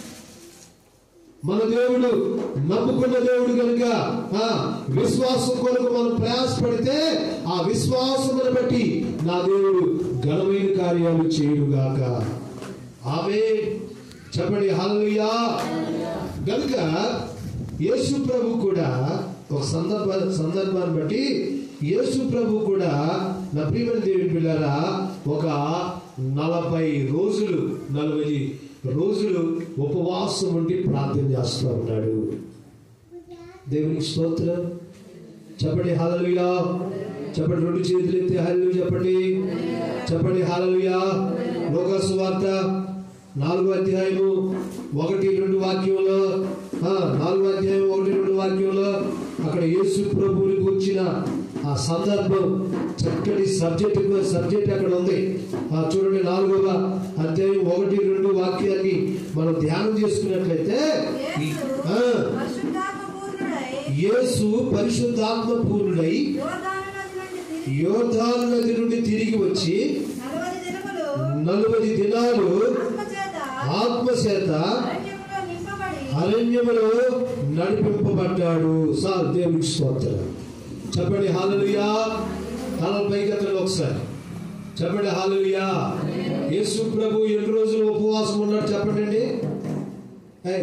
Speaker 1: మన దేవుడు నమ్ముకున్న దేవుడు కనుక ఆ విశ్వాసం కొరకు మనం ప్రయాసపడితే ఆ విశ్వాసమును బట్టి నా దేవుడు ఘనమైన కార్యాలు చేయుగాక ఆమె చెప్పండి హల్లెలూయా గనుక యేసు ప్రభు కూడా ఒక సందర్భ సందర్భాన్ని బట్టి యేసు ప్రభు కూడా నా ప్రియమైన దేవుని పిల్లరా ఒక నలభై రోజులు నలభై రోజులు ఉపవాసం ఉండి ప్రార్థన చేస్తూ ఉన్నాడు దేవునికి స్తోత్రం చెప్పండి హాలలుయా చెప్పండి రెండు చేతులు ఎత్తి హల్లు చెప్పండి చెప్పండి హాలలుయా లోకాసు వార్త నాలుగో అధ్యాయము ఒకటి రెండు వాక్యంలో ఆ, నాలుగో అధ్యాయం ఒకటి రెండు వాక్యంలో అక్కడ యేసు ప్రభువుని వచ్చిన ఆ సందర్భం చక్కటి సబ్జెక్ట్ సబ్జెక్ట్ అక్కడ ఉంది ఆ చూడండి నాలుగవ అధ్యాయం ఒకటి రెండు వాక్యాన్ని మనం ధ్యానం చేసుకున్నట్లయితే ఈ- ఆ,
Speaker 4: పరిశుద్ధాత్మ పూర్ణుడై
Speaker 1: యేసు పరిశుద్ధాత్మ పూర్ణుడై
Speaker 4: యోర్దాను నది నుండి తిరిగి
Speaker 1: యోర్ధాను నది నుండి తిరిగి వచ్చి
Speaker 4: నలభై దినములు
Speaker 1: నలభై దినాలు
Speaker 4: ఆత్మచేత
Speaker 1: ఆత్మచేత
Speaker 4: అరణ్యములో నింపబడి
Speaker 1: అరణ్యములో నడిపింపబడ్డాడు సార్ దేవునికి స్తోత్రం చెప్పండి హాలలుయా తల పైకెత్తండి ఒకసారి చెప్పండి హాలలుయా యేసు ప్రభు ఎన్ని రోజులు ఉపవాసం ఉన్నాడు చెప్పండి అండి ఏయ్,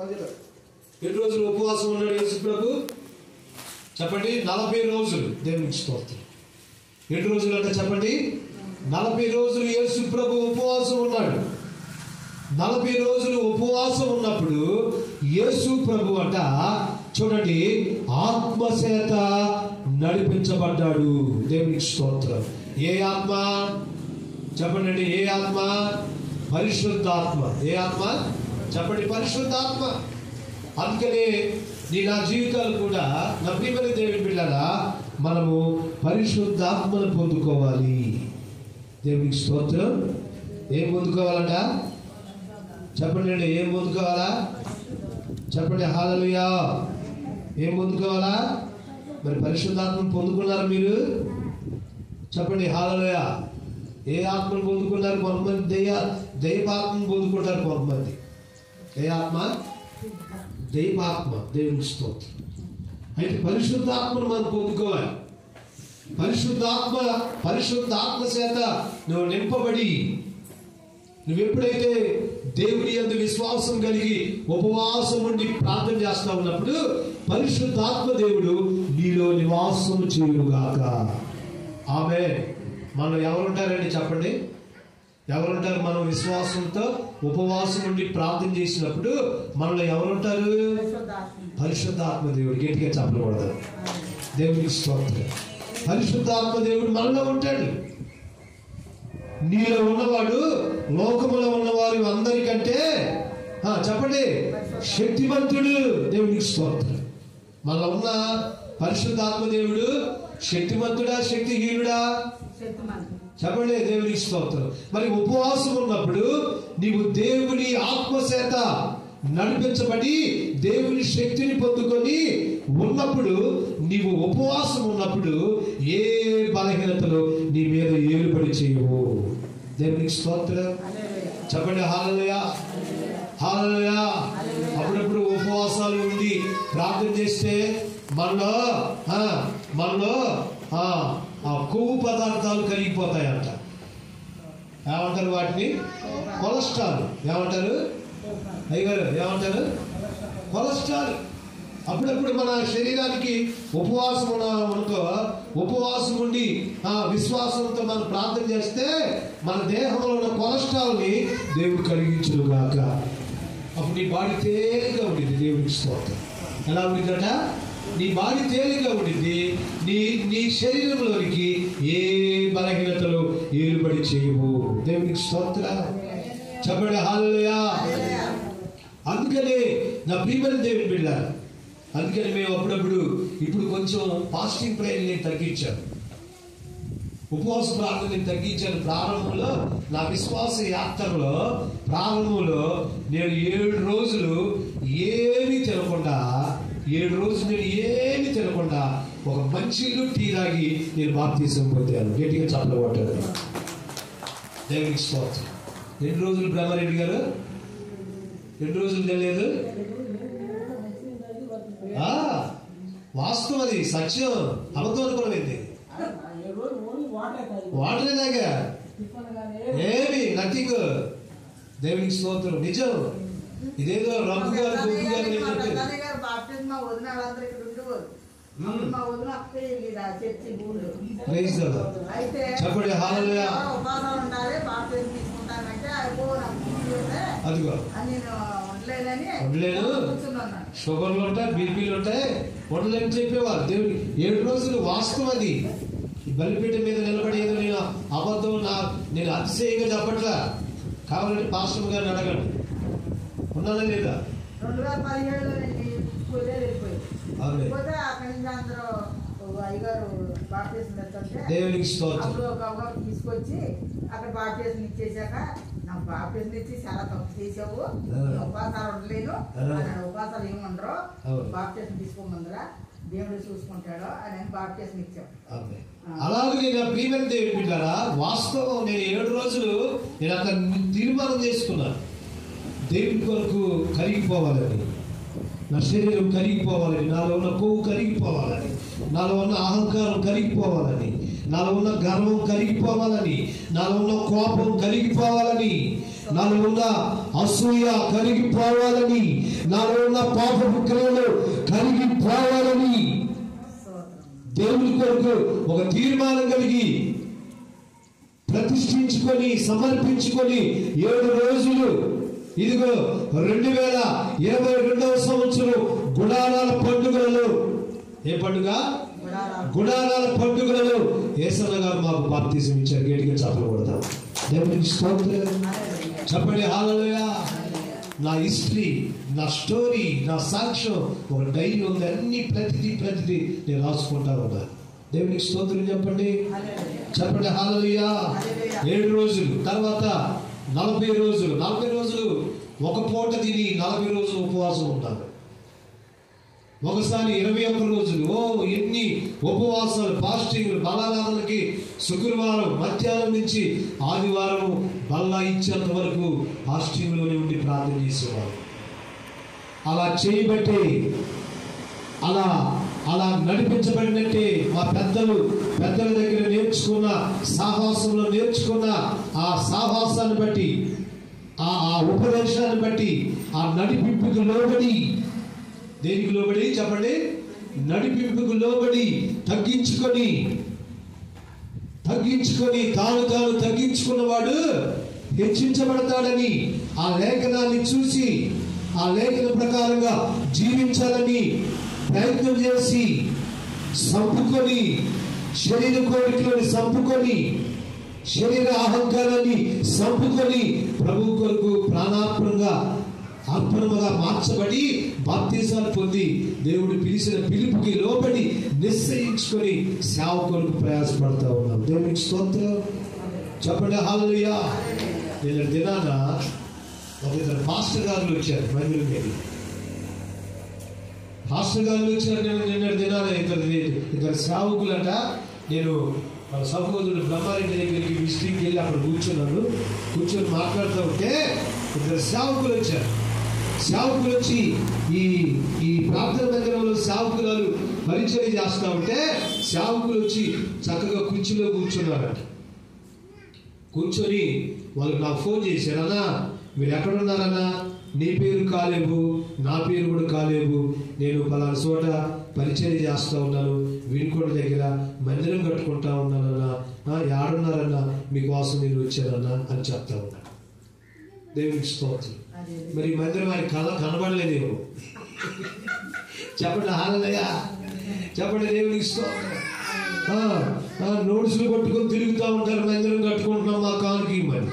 Speaker 1: ఎన్ని రోజులు ఉపవాసం ఉన్నాడు యేసు ప్రభు చెప్పండి నలభై రోజులు దేవునికి స్తోత్రం ఎన్ని రోజులు అంటే చెప్పండి నలభై రోజులు యేసు ప్రభు ఉపవాసం ఉన్నాడు నలభై రోజులు ఉపవాసం ఉన్నప్పుడు యేసు ప్రభు అంట చూడండి ఆత్మచేత నడిపించబడ్డాడు దేవునికి స్తోత్రం ఏ ఆత్మ చెప్పండి ఏ ఆత్మ పరిశుద్ధాత్మ ఏ ఆత్మ చెప్పండి పరిశుద్ధాత్మ అందుకనే నీ నా జీవితాలు కూడా నా ప్రియమైన దేవుని బిడ్డలా మనము పరిశుద్ధాత్మను పొందుకోవాలి దేవునికి స్తోత్రం ఏం పొందుకోవాలంట చెప్పండి అండి ఏం పొందుకోవాలా చెప్పండి హాలలుయా ఏం పొందుకోవాలా మరి పరిశుద్ధాత్మను పొందుకున్నారా మీరు చెప్పండి హాలలుయా ఏ ఆత్మను పొందుకున్నారు కొంతమంది దయ్య దైవాత్మను పొందుకుంటారు కొంతమంది ఏ ఆత్మ దైవాత్మ దేవుని స్తోత్రం అయితే పరిశుద్ధాత్మను మనం పొందుకోవాలి పరిశుద్ధాత్మ పరిశుద్ధాత్మ చేత నువ్వు నింపబడి నువ్వు ఎప్పుడైతే దేవుని యందు విశ్వాసం కలిగి ఉపవాసం ఉండి ప్రార్థన చేస్తా ఉన్నప్పుడు పరిశుద్ధాత్మ దేవుడు నీలో నివాసము చేయుగాక ఆమె మనం ఎవరుంటారండి చెప్పండి ఎవరుంటారు మనం విశ్వాసంతో ఉపవాసం ఉండి ప్రార్థన చేసినప్పుడు మనలో ఎవరుంటారు
Speaker 2: పరిశుద్ధాత్మ
Speaker 1: పరిశుద్ధాత్మ దేవుడు గట్టిగా చెప్పకూడదు దేవునికి స్తోత్రం పరిశుద్ధాత్మ దేవుడు మనలో ఉంటాడు నీలో ఉన్నవాడు లోకములో ఉన్నవారు అందరికంటే ఆ, చెప్పండి శక్తివంతుడు దేవునికి స్తోత్రం మనలో ఉన్న పరిశుద్ధాత్మ దేవుడు శక్తివంతుడా శక్తిహీనుడా
Speaker 2: శక్తిమంతుడు
Speaker 1: చెప్పండి దేవునికి స్తోత్రం మరి ఉపవాసం ఉన్నప్పుడు నీవు దేవుని ఆత్మచేత నడిపించబడి దేవుని శక్తిని పొందుకొని ఉన్నప్పుడు నీవు ఉపవాసం ఉన్నప్పుడు ఏ బలహీనతలు నీ మీద ఏలుబడి చేయవు దేవునికి స్తోత్రం
Speaker 2: హల్లెలూయా.
Speaker 1: చెప్పండి హాలయ హాలయ అప్పుడప్పుడు ఉపవాసాలు ఉండి ప్రార్థన చేస్తే మనలో ఆ, మనలో ఆ, ఆ కొవ్వు పదార్థాలు కరిగిపోతాయంట ఏమంటారు వాటిని కొలెస్ట్రాల్ ఏమంటారు అయ్యగారు ఏమంటారు కొలెస్ట్రాల్ అప్పుడప్పుడు మన శరీరానికి ఉపవాసం ఉన్న అనుకో ఉపవాసం ఉండి ఆ విశ్వాసంతో మనం ప్రార్థన చేస్తే మన దేహంలో ఉన్న కొలెస్ట్రాల్ని దేవుడు కలిగించును గాక అప్పుడు నీ బాడీ తేలిగ్గా ఉండింది దేవుడికి స్తోత్రం ఎలా ఉండిందట నీ బాడీ తేలిగ్గా ఉండింది నీ నీ శరీరంలోనికి ఏ బలహీనతలు ఏలుబడి చేయవు దేవునికి స్తోత్ర చెప్పండి హాలయా అందుకనే నా ప్రియమైన దేవుని బిడ్డ అందుకని మేము అప్పుడప్పుడు ఇప్పుడు కొంచెం ఫాస్టింగ్ ప్రేయర్ నేను తగ్గించాను ఉపవాస ప్రార్థన నేను తగ్గించాను ప్రారంభంలో నా విశ్వాస యాత్రలో ప్రారంభంలో నేను ఏడు రోజులు ఏమీ తినకుండా ఏడు రోజులు నేను ఏమీ తినకుండా ఒక మంచి టీ తాగి నేను బాప్తీసం పొందాను గట్టిగా చెప్పలబట్టాను దేవునికి స్తోత్రం ఎన్ని రోజులు బ్రహ్మారెడ్డి గారు ఎన్ని రోజులు తెలియదు ఆ, వాస్తవం అది సత్యం అబద్ధం అనుకోవడం వాటరే దాగా ఏమి నథింగ్ దేవునికి స్తోత్రం నిజం ఇదేదో రమ్ము గారు గొప్ప గారు నేను చెప్పేది.
Speaker 2: బాప్టిజం వదిన వాళ్ళందరూ ఇక్కడ ఉండేవారు
Speaker 1: మ్మ్.
Speaker 2: మా వదిన అక్కడే వెళ్ళేది ఆ చర్చి ఊళ్ళో
Speaker 1: Praise the Lord.
Speaker 2: అయితే
Speaker 1: చెప్పండి, hallelujah.
Speaker 2: ఉపాసం ఉండాలి బాప్టిజం తీసుకుంటానంటే అయిపో నాకు బుద్ధి ఉంది.
Speaker 1: అదిగో
Speaker 2: అని నేను ఉండలేనని
Speaker 1: ఉండలేను.
Speaker 2: కూర్చున్నాను
Speaker 1: షుగర్లు ఉంటాయి బీపీలు ఉంటాయి ఉండలేని చెప్పేవారు దేవుడు ఏడు రోజులు వాస్తవం అది ఈ బలిపీఠ మీద నిలబడి ఏదో నేను అబద్ధం నా నేను అతిశయంగా చెప్పట్లా కావాలంటే పాస్టర్ గారిని అడగండి ఉన్నానా లేదా
Speaker 2: రెండు వేల పదిహేడులో నేను స్కూల్లో వెళ్ళిపోయింది
Speaker 1: అవునే
Speaker 2: పోతే అక్కడి నుంచి అందరూ అయ్యగారు బాప్టిజం పెడుతుంటే
Speaker 1: దేవునికి స్తోత్రం
Speaker 2: అప్పుడు ఒక అవ్వకు తీసుకొచ్చి అక్కడ బాప్టిజం ఇచ్చేసాక నాకు బాప్టిజం ఇచ్చి చాలా తప్పు చేసావు నేను ఉపాసాలు ఉండలేను అన్నాడు ఉపాసాలు ఏమి ఉండరు
Speaker 1: అవును.
Speaker 2: బాప్టిజం తీసుకోమందరా దేవుడు చూసుకుంటాడు అని అని బాప్టిజం ఇచ్చాం
Speaker 1: ఆమె. అలాగే నేను ప్రియమైన దేవుడి బిడ్డారా వాస్తవం నేను ఏడు రోజులు నేను అక్కడ తీర్మానం చేసుకున్నాను దేవుడి కొరకు కరిగిపోవాలని నా శరీరం కరిగిపోవాలని నాలో ఉన్న కొవ్వు కరిగిపోవాలని నాలో ఉన్న అహంకారం కరిగిపోవాలని నాలో ఉన్న గర్వం కరిగిపోవాలని నాలో ఉన్న కోపం కరిగిపోవాలని నాలో ఉన్న అసూయ కరిగిపోవాలని నాలో ఉన్న పాపపు క్రియలు కరిగిపోవాలని
Speaker 2: స్తోత్రం
Speaker 1: దేవుని కొరకు ఒక తీర్మానం కలిగి ప్రతిష్ఠించుకొని సమర్పించుకొని ఏడు రోజులు ఇదిగో రెండు వేల ఇరవై రెండవ సంవత్సరం గుడారాల పండుగలలో ఏ పండుగ
Speaker 2: గుడారాలు.
Speaker 1: గుడారాల పండుగలలో ఏసన్న గారు మాకు బాప్తీసం ఇచ్చారు గేటిగా చెప్పకూడదాం దేవునికి స్తోత్రం చెప్పండి హాలలోయ నా హిస్టరీ నా స్టోరీ నా సాక్ష్యం ఒక డైరీ ఉంది అన్ని ప్రతిదీ ప్రతిదీ నేను రాసుకుంటా ఉన్నాను దేవునికి స్తోత్రం చెప్పండి
Speaker 2: హల్లెలూయా.
Speaker 1: చెప్పండి హాలలుయా ఏడు రోజులు తర్వాత నలభై రోజులు నలభై రోజులు ఒక పూట తిని నలభై రోజులు ఉపవాసం ఉంటారు ఒకసారి ఇరవై ఒక్క రోజులు ఓ ఎన్ని ఉపవాసాలు ఫాస్టింగ్ బలారాధనకి శుక్రవారం మధ్యాహ్నం నుంచి ఆదివారం బల్లా ఇచ్చేంత వరకు ఫాస్టింగ్లోనే ఉండి ప్రార్థన చేసేవారు అలా చేయబట్టే అలా అలా నడిపించబడినట్టే మా పెద్దలు పెద్దల దగ్గర నేర్చుకున్న సాహసంలో నేర్చుకున్న ఆ సాహసాన్ని బట్టి ఆ ఆ ఉపదేశాన్ని బట్టి ఆ నడిపింపుకు లోబడి దేనికి లోబడి చెప్పండి నడిపింపుకు లోబడి తగ్గించుకొని తగ్గించుకొని తాను తాను తగ్గించుకున్నవాడు హెచ్చించబడతాడని ఆ లేఖనాన్ని చూసి ఆ లేఖన ప్రకారంగా జీవించాలని ప్రయత్నం చేసి సంపుకొని శరీర కోరికలను సంపుకొని శరీర అహంకారాన్ని సంపుకొని ప్రభు కొరకు ప్రాణార్పణగా అర్పణముగా మార్చబడి బాప్తీసాలు పొంది దేవుడు పిలిచిన పిలుపుకి లోబడి నిశ్చయించుకొని సేవ కొరకు ప్రయాసపడతా ఉన్నాం దేవునికి స్తోత్రం చెప్పండి హాలయ్యా నేను దినాన ఒక ఇద్దరు మాస్టర్ గారులు వచ్చారు మందిరం మీద మాస్టర్ గారులు వచ్చారు నేను నిన్న దినాన ఇద్దరు ఇద్దరు సేవకులట నేను మన సహోదరుడు బ్రహ్మారెడ్డి దగ్గరికి విజిటింగ్కి వెళ్ళి అక్కడ కూర్చున్నాను కూర్చొని మాట్లాడుతూ ఉంటే ఇద్దరు సేవకులు వచ్చారు సేవకులు వచ్చి ఈ ఈ ప్రార్థన మందిరంలో సేవకురాలు పరిచయం చేస్తా ఉంటే సేవకులు వచ్చి చక్కగా కుర్చీలో కూర్చున్నారట కూర్చొని వాళ్ళు నాకు ఫోన్ చేశారు అన్నా మీరు ఎక్కడున్నారన్నా నీ పేరు కాలేవు నా పేరు కూడా కాలేవు నేను పలానా చోట పరిచయం చేస్తూ ఉన్నాను వినుకొండ దగ్గర మందిరం కట్టుకుంటా ఉన్నానన్నా ఆ, ఏడున్నారన్నా మీకోసం నేను వచ్చానన్నా అని చెప్తా ఉన్నాను దేవునికి స్తోత్రం
Speaker 2: అదే
Speaker 1: మరి ఈ మందిరం ఆయన కళ కనబడలేదేమో చెప్పండి హాలయ్య చెప్పండి దేవునికి స్తోత్రం ఆ, ఆ, నోట్సులు పట్టుకొని తిరుగుతూ ఉంటారు మందిరం కట్టుకుంటున్నాం మా కానుకి మరి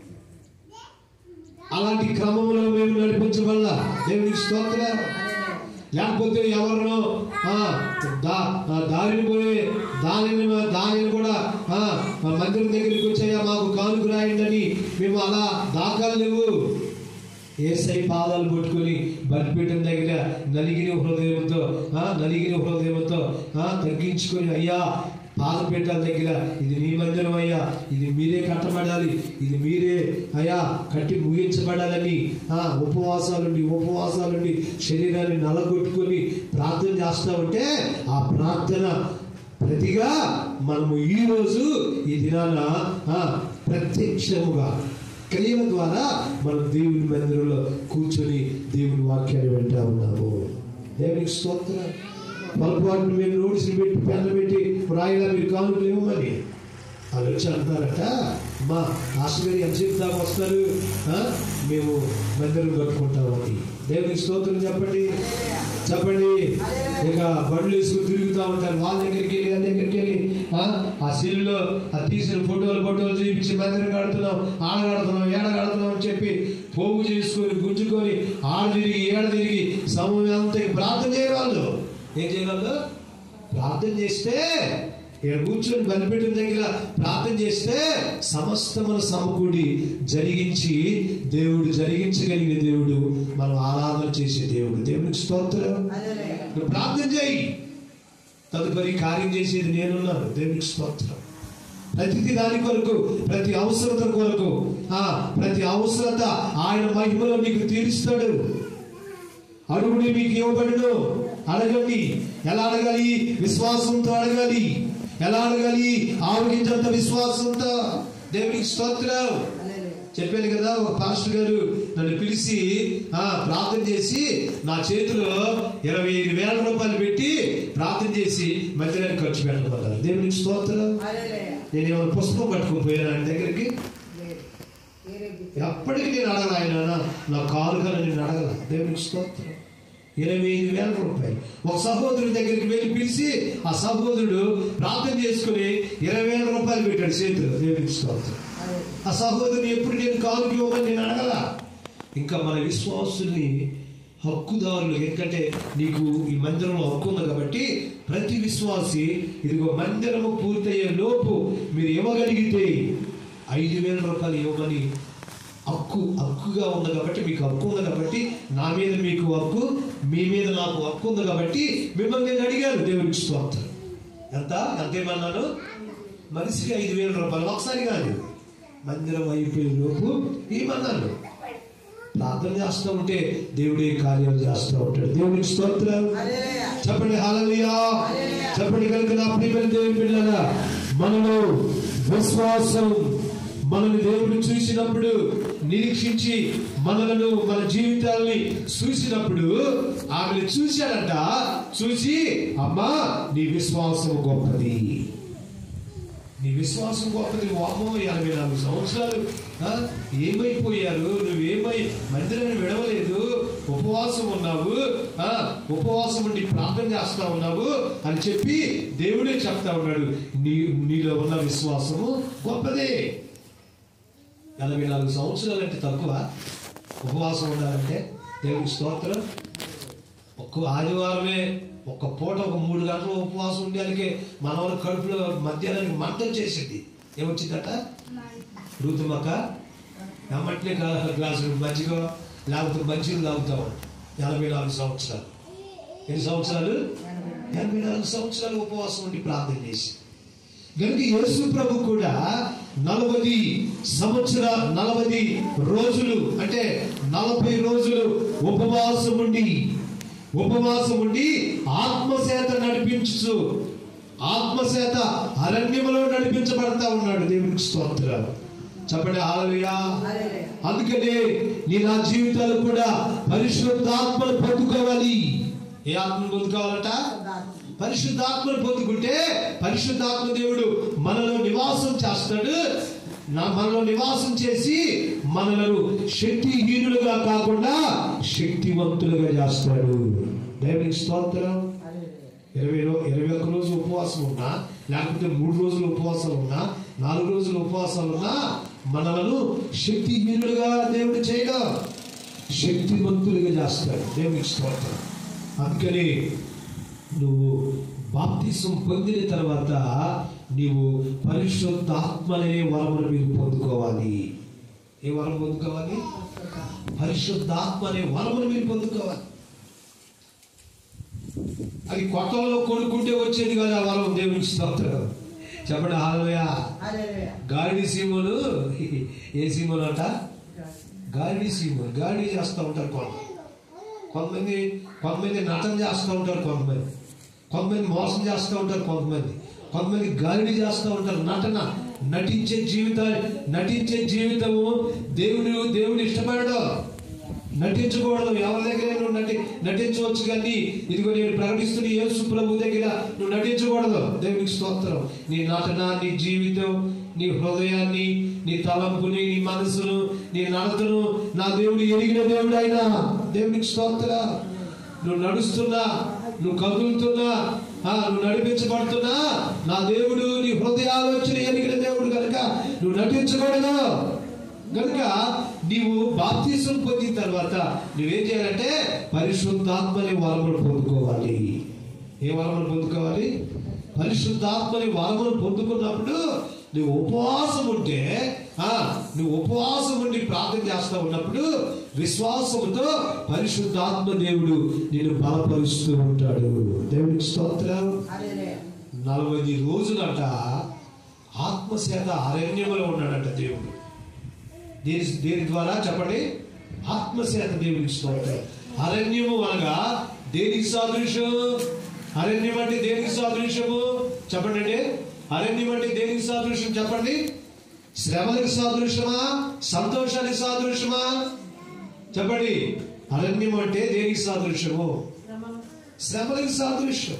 Speaker 1: అలాంటి క్రమంలో మేము నడిపించవల్ల దేవునికి స్తోత్రం లేకపోతే ఎవరినో ఆ, దా ఆ, దారిని పోయి దానిని దానిని కూడా ఆ, ఆ మందిరం దగ్గరికి వచ్చాయా మాకు కానుక రాయండి మేము అలా దాఖలు లేవు ఏసై పాదాలు పట్టుకొని బలిపీఠం దగ్గర నలిగిన హృదయంతో ఆ, నలిగిన హృదయంతో ఆ, తగ్గించుకొని అయ్యా పాదపీఠాల దగ్గర ఇది మీ మందిరం అయ్యా ఇది మీరే కట్టబడాలి ఇది మీరే అయ్యా కట్టి ముగించబడాలని ఆ ఉపవాసాలుండి ఉపవాసాలుండి శరీరాన్ని నలగొట్టుకొని ప్రార్థన చేస్తామంటే ఆ ప్రార్థన ప్రతిగా మనము ఈ రోజు ఈ దినాన ఆ, ప్రత్యక్షముగా క్రియల ద్వారా మనం దేవుని మందిరంలో కూర్చొని దేవుని వాక్యాన్ని వింటా ఉన్నాము దేవునికి స్తోత్రం పొరపాటును మీరు నోట్స్ని పెట్టి పెన్ను పెట్టి రాయిలా మీరు కానుకలు ఇవ్వమని వాళ్ళు వచ్చి అంటారట మా మాస్టర్ గారు ఎంతసేపు దాకా వస్తారు ఆ? మేము మందిరం కట్టుకుంటామని దేవునికి స్తోత్రం చెప్పండి చెప్పండి ఇక బండ్లు వేసుకుని తిరుగుతూ ఉంటారు వాళ్ళ దగ్గరికి వెళ్ళి వాళ్ళ దగ్గరికి వెళ్ళి ఆ? ఆ సిల్లులో ఆ తీసిన ఫోటోలు ఫోటోలు చూపించి మందిరం కడుతున్నాం ఆడ కడుతున్నాం ఏడ కడుతున్నాం అని చెప్పి పోగు చేసుకొని గుంజుకొని ఆడ తిరిగి ఏడ తిరిగి సమయం అంతా ప్రార్థన చేయవాళ్ళు ఏం చేయగలరు ప్రార్థన చేస్తే ఇక్కడ కూర్చొని బలిపీఠం దగ్గర ప్రార్థన చేస్తే సమస్తమును సమకూడి జరిగించి దేవుడు జరిగించగలిగిన దేవుడు మనం ఆరాధన చేసే దేవుడు దేవునికి స్తోత్రం
Speaker 2: అదేలే
Speaker 1: నువ్వు ప్రార్థన చేయి తదుపరి కార్యం చేసేది నేనున్నాను దేవునికి స్తోత్రం ప్రతిది దాని కొరకు ప్రతి అవసరత కొరకు ఆ ప్రతి అవసరత ఆయన మహిమలో నీకు తీరుస్తాడు అడుగుడి మీకు ఇవ్వబడును అడగండి ఎలా అడగాలి విశ్వాసంతో అడగాలి ఎలా అడగాలి ఆవగించంత విశ్వాసంతో దేవునికి స్తోత్రం
Speaker 2: అదేలే
Speaker 1: చెప్పాను కదా ఒక పాస్టర్ గారు నన్ను పిలిచి ఆ ప్రార్థన చేసి నా చేతిలో ఇరవై ఐదు వేల రూపాయలు పెట్టి ప్రార్థన చేసి మందిరానికి ఖర్చు పెట్టమన్నారు దేవునికి స్తోత్రం
Speaker 2: అదేలే
Speaker 1: నేను ఏమైనా పుస్తకం పట్టుకుని పోయాను ఆయన దగ్గరికి
Speaker 2: వేరే వేరే గుర్తు.
Speaker 1: ఎప్పటికీ నేను అడగల ఆయన నా కారుగా నేను అడగల దేవునికి స్తోత్రం ఇరవై ఐదు వేల రూపాయలు ఒక సహోదరుడి దగ్గరికి వెళ్ళి పిలిచి ఆ సహోదరుడు ప్రార్థన చేసుకుని ఇరవై వేల రూపాయలు పెట్టాడు చేతిలో దేవునికి స్తోత్రం
Speaker 2: అదే
Speaker 1: ఆ సహోదరుని ఎప్పుడు నేను కానుక ఇవ్వమని నేను అడగల ఇంకా మన విశ్వాసుల్ని హక్కుదారులు ఎందుకంటే నీకు ఈ మందిరంలో హక్కు ఉంది కాబట్టి ప్రతి విశ్వాసి ఇదిగో మందిరము పూర్తయ్యే లోపు మీరు ఇవ్వగలిగితే ఐదు వేల రూపాయలు ఇవ్వమని హక్కు హక్కుగా ఉంది కాబట్టి మీకు హక్కు ఉంది కాబట్టి నా మీద మీకు హక్కు మీ మీద నాకు హక్కు ఉంది కాబట్టి మిమ్మల్ని నేను అడిగాను దేవునికి స్తోత్రం ఎంత ఎంతేమన్నాను మనిషికి ఐదు వేల రూపాయలు ఒకసారి కాదు మందిరం అయిపోయే లోపు ఏమన్నాను ప్రార్థన చేస్తూ ఉంటే దేవుడే కార్యాలు చేస్తూ ఉంటాడు దేవునికి స్తోత్రం
Speaker 2: అదేలే
Speaker 1: చెప్పండి హాలలియా చెప్పండి కనుక నా ప్రియమైన దేవుని పిల్లల మనలో విశ్వాసం మనల్ని దేవుడు చూసినప్పుడు నిరీక్షించి మనలను మన జీవితాల్ని చూసినప్పుడు ఆమెను చూశాడంట చూసి అమ్మా నీ విశ్వాసం గొప్పది నీ విశ్వాసం గొప్పది వామో ఎనభై నాలుగు సంవత్సరాలు ఆ? ఏమైపోయారు నువ్వేమై మందిరాన్ని విడవలేదు ఉపవాసం ఉన్నావు ఆ? ఉపవాసం ఉండి ప్రార్థన చేస్తా ఉన్నావు అని చెప్పి దేవుడే చెప్తా ఉన్నాడు నీ నీలో ఉన్న విశ్వాసము గొప్పదే ఎనభై నాలుగు సంవత్సరాలు అంటే తక్కువ ఉపవాసం ఉండాలంటే దేవునికి స్తోత్రం ఒక్క ఆదివారమే ఒక్క పూట ఒక మూడు గంటలు ఉపవాసం ఉండేందుకే మన వాళ్ళ కడుపులో మధ్యాహ్నానికి మంటలు చేసింది ఏమొచ్చిందట ఋతుమక్క ఎమ్మటినే గ్లాసు మజ్జిగ లేకపోతే మంచిగా తాగుతాం ఎనభై నాలుగు సంవత్సరాలు ఎన్ని సంవత్సరాలు ఎనభై నాలుగు సంవత్సరాలు ఉపవాసం ఉండి ప్రార్థన చేసి కనుక యేసు ప్రభు కూడా నలభై సంవత్సర నలభై రోజులు అంటే నలభై రోజులు ఉపవాసం ఉండి ఉపవాసం ఉండి ఆత్మచేత నడిపించు ఆత్మచేత అరణ్యములో నడిపించబడతా ఉన్నాడు దేవునికి స్తోత్రం చెప్పండి హాలలుయా
Speaker 2: హల్లెలూయా.
Speaker 1: అందుకనే నీ నా జీవితాలు కూడా పరిశుద్ధాత్మను పొందుకోవాలి ఏ ఆత్మను పొందుకోవాలట పరిశుద్ధాత్మను పొందుకుంటే పరిశుద్ధాత్మ దేవుడు మనలో నివాసం చేస్తాడు నా మనలో నివాసం చేసి మనలను శక్తిహీనులుగా కాకుండా శక్తివంతులుగా చేస్తాడు దేవునికి స్తోత్రం
Speaker 2: హల్లెలూయా.
Speaker 1: ఇరవై రో ఇరవై ఒక్క రోజు ఉపవాసం ఉన్నా లేకపోతే మూడు రోజులు ఉపవాసం ఉన్నా నాలుగు రోజులు ఉపవాసం ఉన్నా మనలను శక్తిహీనులుగా దేవుడు చేయగా శక్తివంతులుగా చేస్తాడు దేవునికి స్తోత్రం అందుకని నువ్వు బాప్తిసం పొందిన తర్వాత నీవు పరిశుద్ధాత్మనే వరమును మీరు పొందుకోవాలి ఏ వరం పొందుకోవాలి పరిశుద్ధాత్మ అనే వరమును మీరు పొందుకోవాలి అది కొత్తలో కొనుక్కుంటే వచ్చేది కదా ఆ వరం దేవునికి స్తోత్రం చెప్పండి హాలయ
Speaker 2: హల్లెలూయా.
Speaker 1: గాడి సీమలు ఏ సీమలు అంట గాడి సీమలు గాడి చేస్తూ ఉంటారు కొంత కొంతమంది కొంతమంది నటన చేస్తూ ఉంటారు కొంతమంది కొంతమంది మోసం చేస్తూ ఉంటారు కొంతమంది కొంతమంది గాలిడి చేస్తూ ఉంటారు నటన నటించే జీవితాలు నటించే జీవితము దేవుడు దేవుడు ఇష్టపడడు నటించకూడదు ఎవరి దగ్గర నువ్వు నటి నటించవచ్చు కానీ ఇదిగో నేను ప్రకటిస్తున్న యేసు ప్రభు దగ్గర నువ్వు నటించకూడదు దేవునికి స్తోత్రం నీ నటన నీ జీవితం నీ హృదయాన్ని నీ తలంపుని నీ మనసును నీ నడతను నా దేవుడు ఎరిగిన దేవుడు అయినా దేవునికి స్తోత్రం నువ్వు నడుస్తున్నా నువ్వు కదులుతున్నా ఆ, నువ్వు నడిపించబడుతున్నా నా దేవుడు నీ హృదయాలోచన ఎరిగిన దేవుడు కనుక నువ్వు నటించకూడదు కనుక నీవు బాప్తీసం పొందిన తర్వాత నువ్వేం చేయాలంటే పరిశుద్ధాత్మని వరములు పొందుకోవాలి ఏ వరములు పొందుకోవాలి పరిశుద్ధాత్మని వరములు పొందుకున్నప్పుడు నువ్వు ఉపవాసం ఉంటే ఆ నువ్వు ఉపవాసం ఉండి ప్రార్థన చేస్తా ఉన్నప్పుడు విశ్వాసముతో పరిశుద్ధాత్మ దేవుడు నేను బలపరుస్తూ ఉంటాడు దేవునికి స్తోత్రం
Speaker 2: హల్లెలూయా.
Speaker 1: నలభై రోజులట ఆత్మచేత అరణ్యములో ఉన్నాడట దేవుడు దేని దేని ద్వారా చెప్పండి ఆత్మచేత దేవునికి స్తోత్రం అరణ్యము అనగా దేనికి సాదృశ్యం అరణ్యం అంటే దేనికి సాదృశ్యము చెప్పండి అండి అరణ్యం అంటే దేనికి సాదృశ్యం చెప్పండి శ్రమలకు సాదృశ్యమా సంతోషానికి సాదృశ్యమా చెప్పండి అరణ్యం అంటే దేనికి సాదృశ్యము శ్రమలకు సాదృశ్యం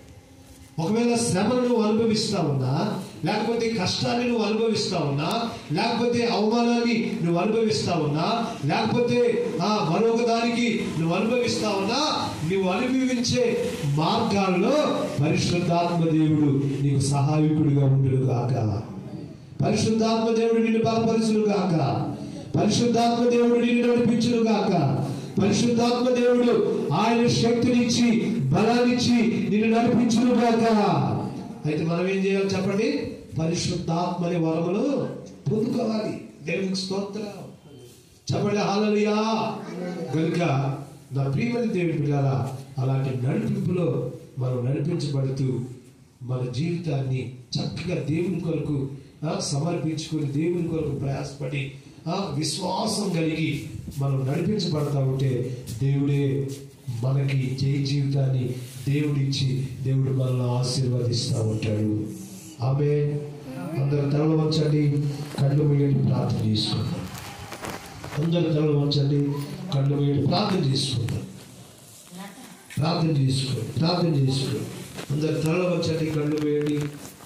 Speaker 1: ఒకవేళ శ్రమను నువ్వు అనుభవిస్తా ఉన్నా లేకపోతే కష్టాన్ని నువ్వు అనుభవిస్తా ఉన్నా లేకపోతే అవమానాన్ని నువ్వు అనుభవిస్తా ఉన్నా లేకపోతే ఆ మరొక దానికి నువ్వు అనుభవిస్తా ఉన్నా నువ్వు అనుభవించే మార్గాల్లో పరిశుద్ధాత్మ దేవుడు నీకు సహాయకుడిగా ఉండును గాక పరిశుద్ధాత్మ దేవుడు నిన్ను బలపరచును గాక పరిశుద్ధాత్మ దేవుడు నిన్ను నడిపించును గాక పరిశుద్ధాత్మ దేవుడు ఆయన శక్తినిచ్చి బలాన్నిచ్చి నిన్ను నడిపించును గాక అయితే మనం ఏం చేయాలి చెప్పండి పరిశుద్ధాత్మని వరములు పొందుకోవాలి దేవునికి స్తోత్రం చెప్పండి హాలలుయా కనుక నా ప్రియమైన దేవుడి పిల్లల అలాంటి నడిపింపులో మనం నడిపించబడుతూ మన జీవితాన్ని చక్కగా దేవుని కొరకు ఆ, సమర్పించుకొని దేవుని కొరకు ప్రయాసపడి ఆ, విశ్వాసం కలిగి మనం నడిపించబడతా ఉంటే దేవుడే మనకి జయ జీవితాన్ని దేవుడిచ్చి దేవుడు మనల్ని ఆశీర్వదిస్తూ ఉంటాడు ఆమె అందరు తలలు వంచండి కళ్ళు మూయండి ప్రార్థన చేసుకుందాం అందరు తలలు వంచండి కళ్ళు మూయండి ప్రార్థన చేసుకుందాం ప్రార్థన చేసుకోండి ప్రార్థన చేసుకోండి అందరు తలలు వంచండి కళ్ళు వేయండి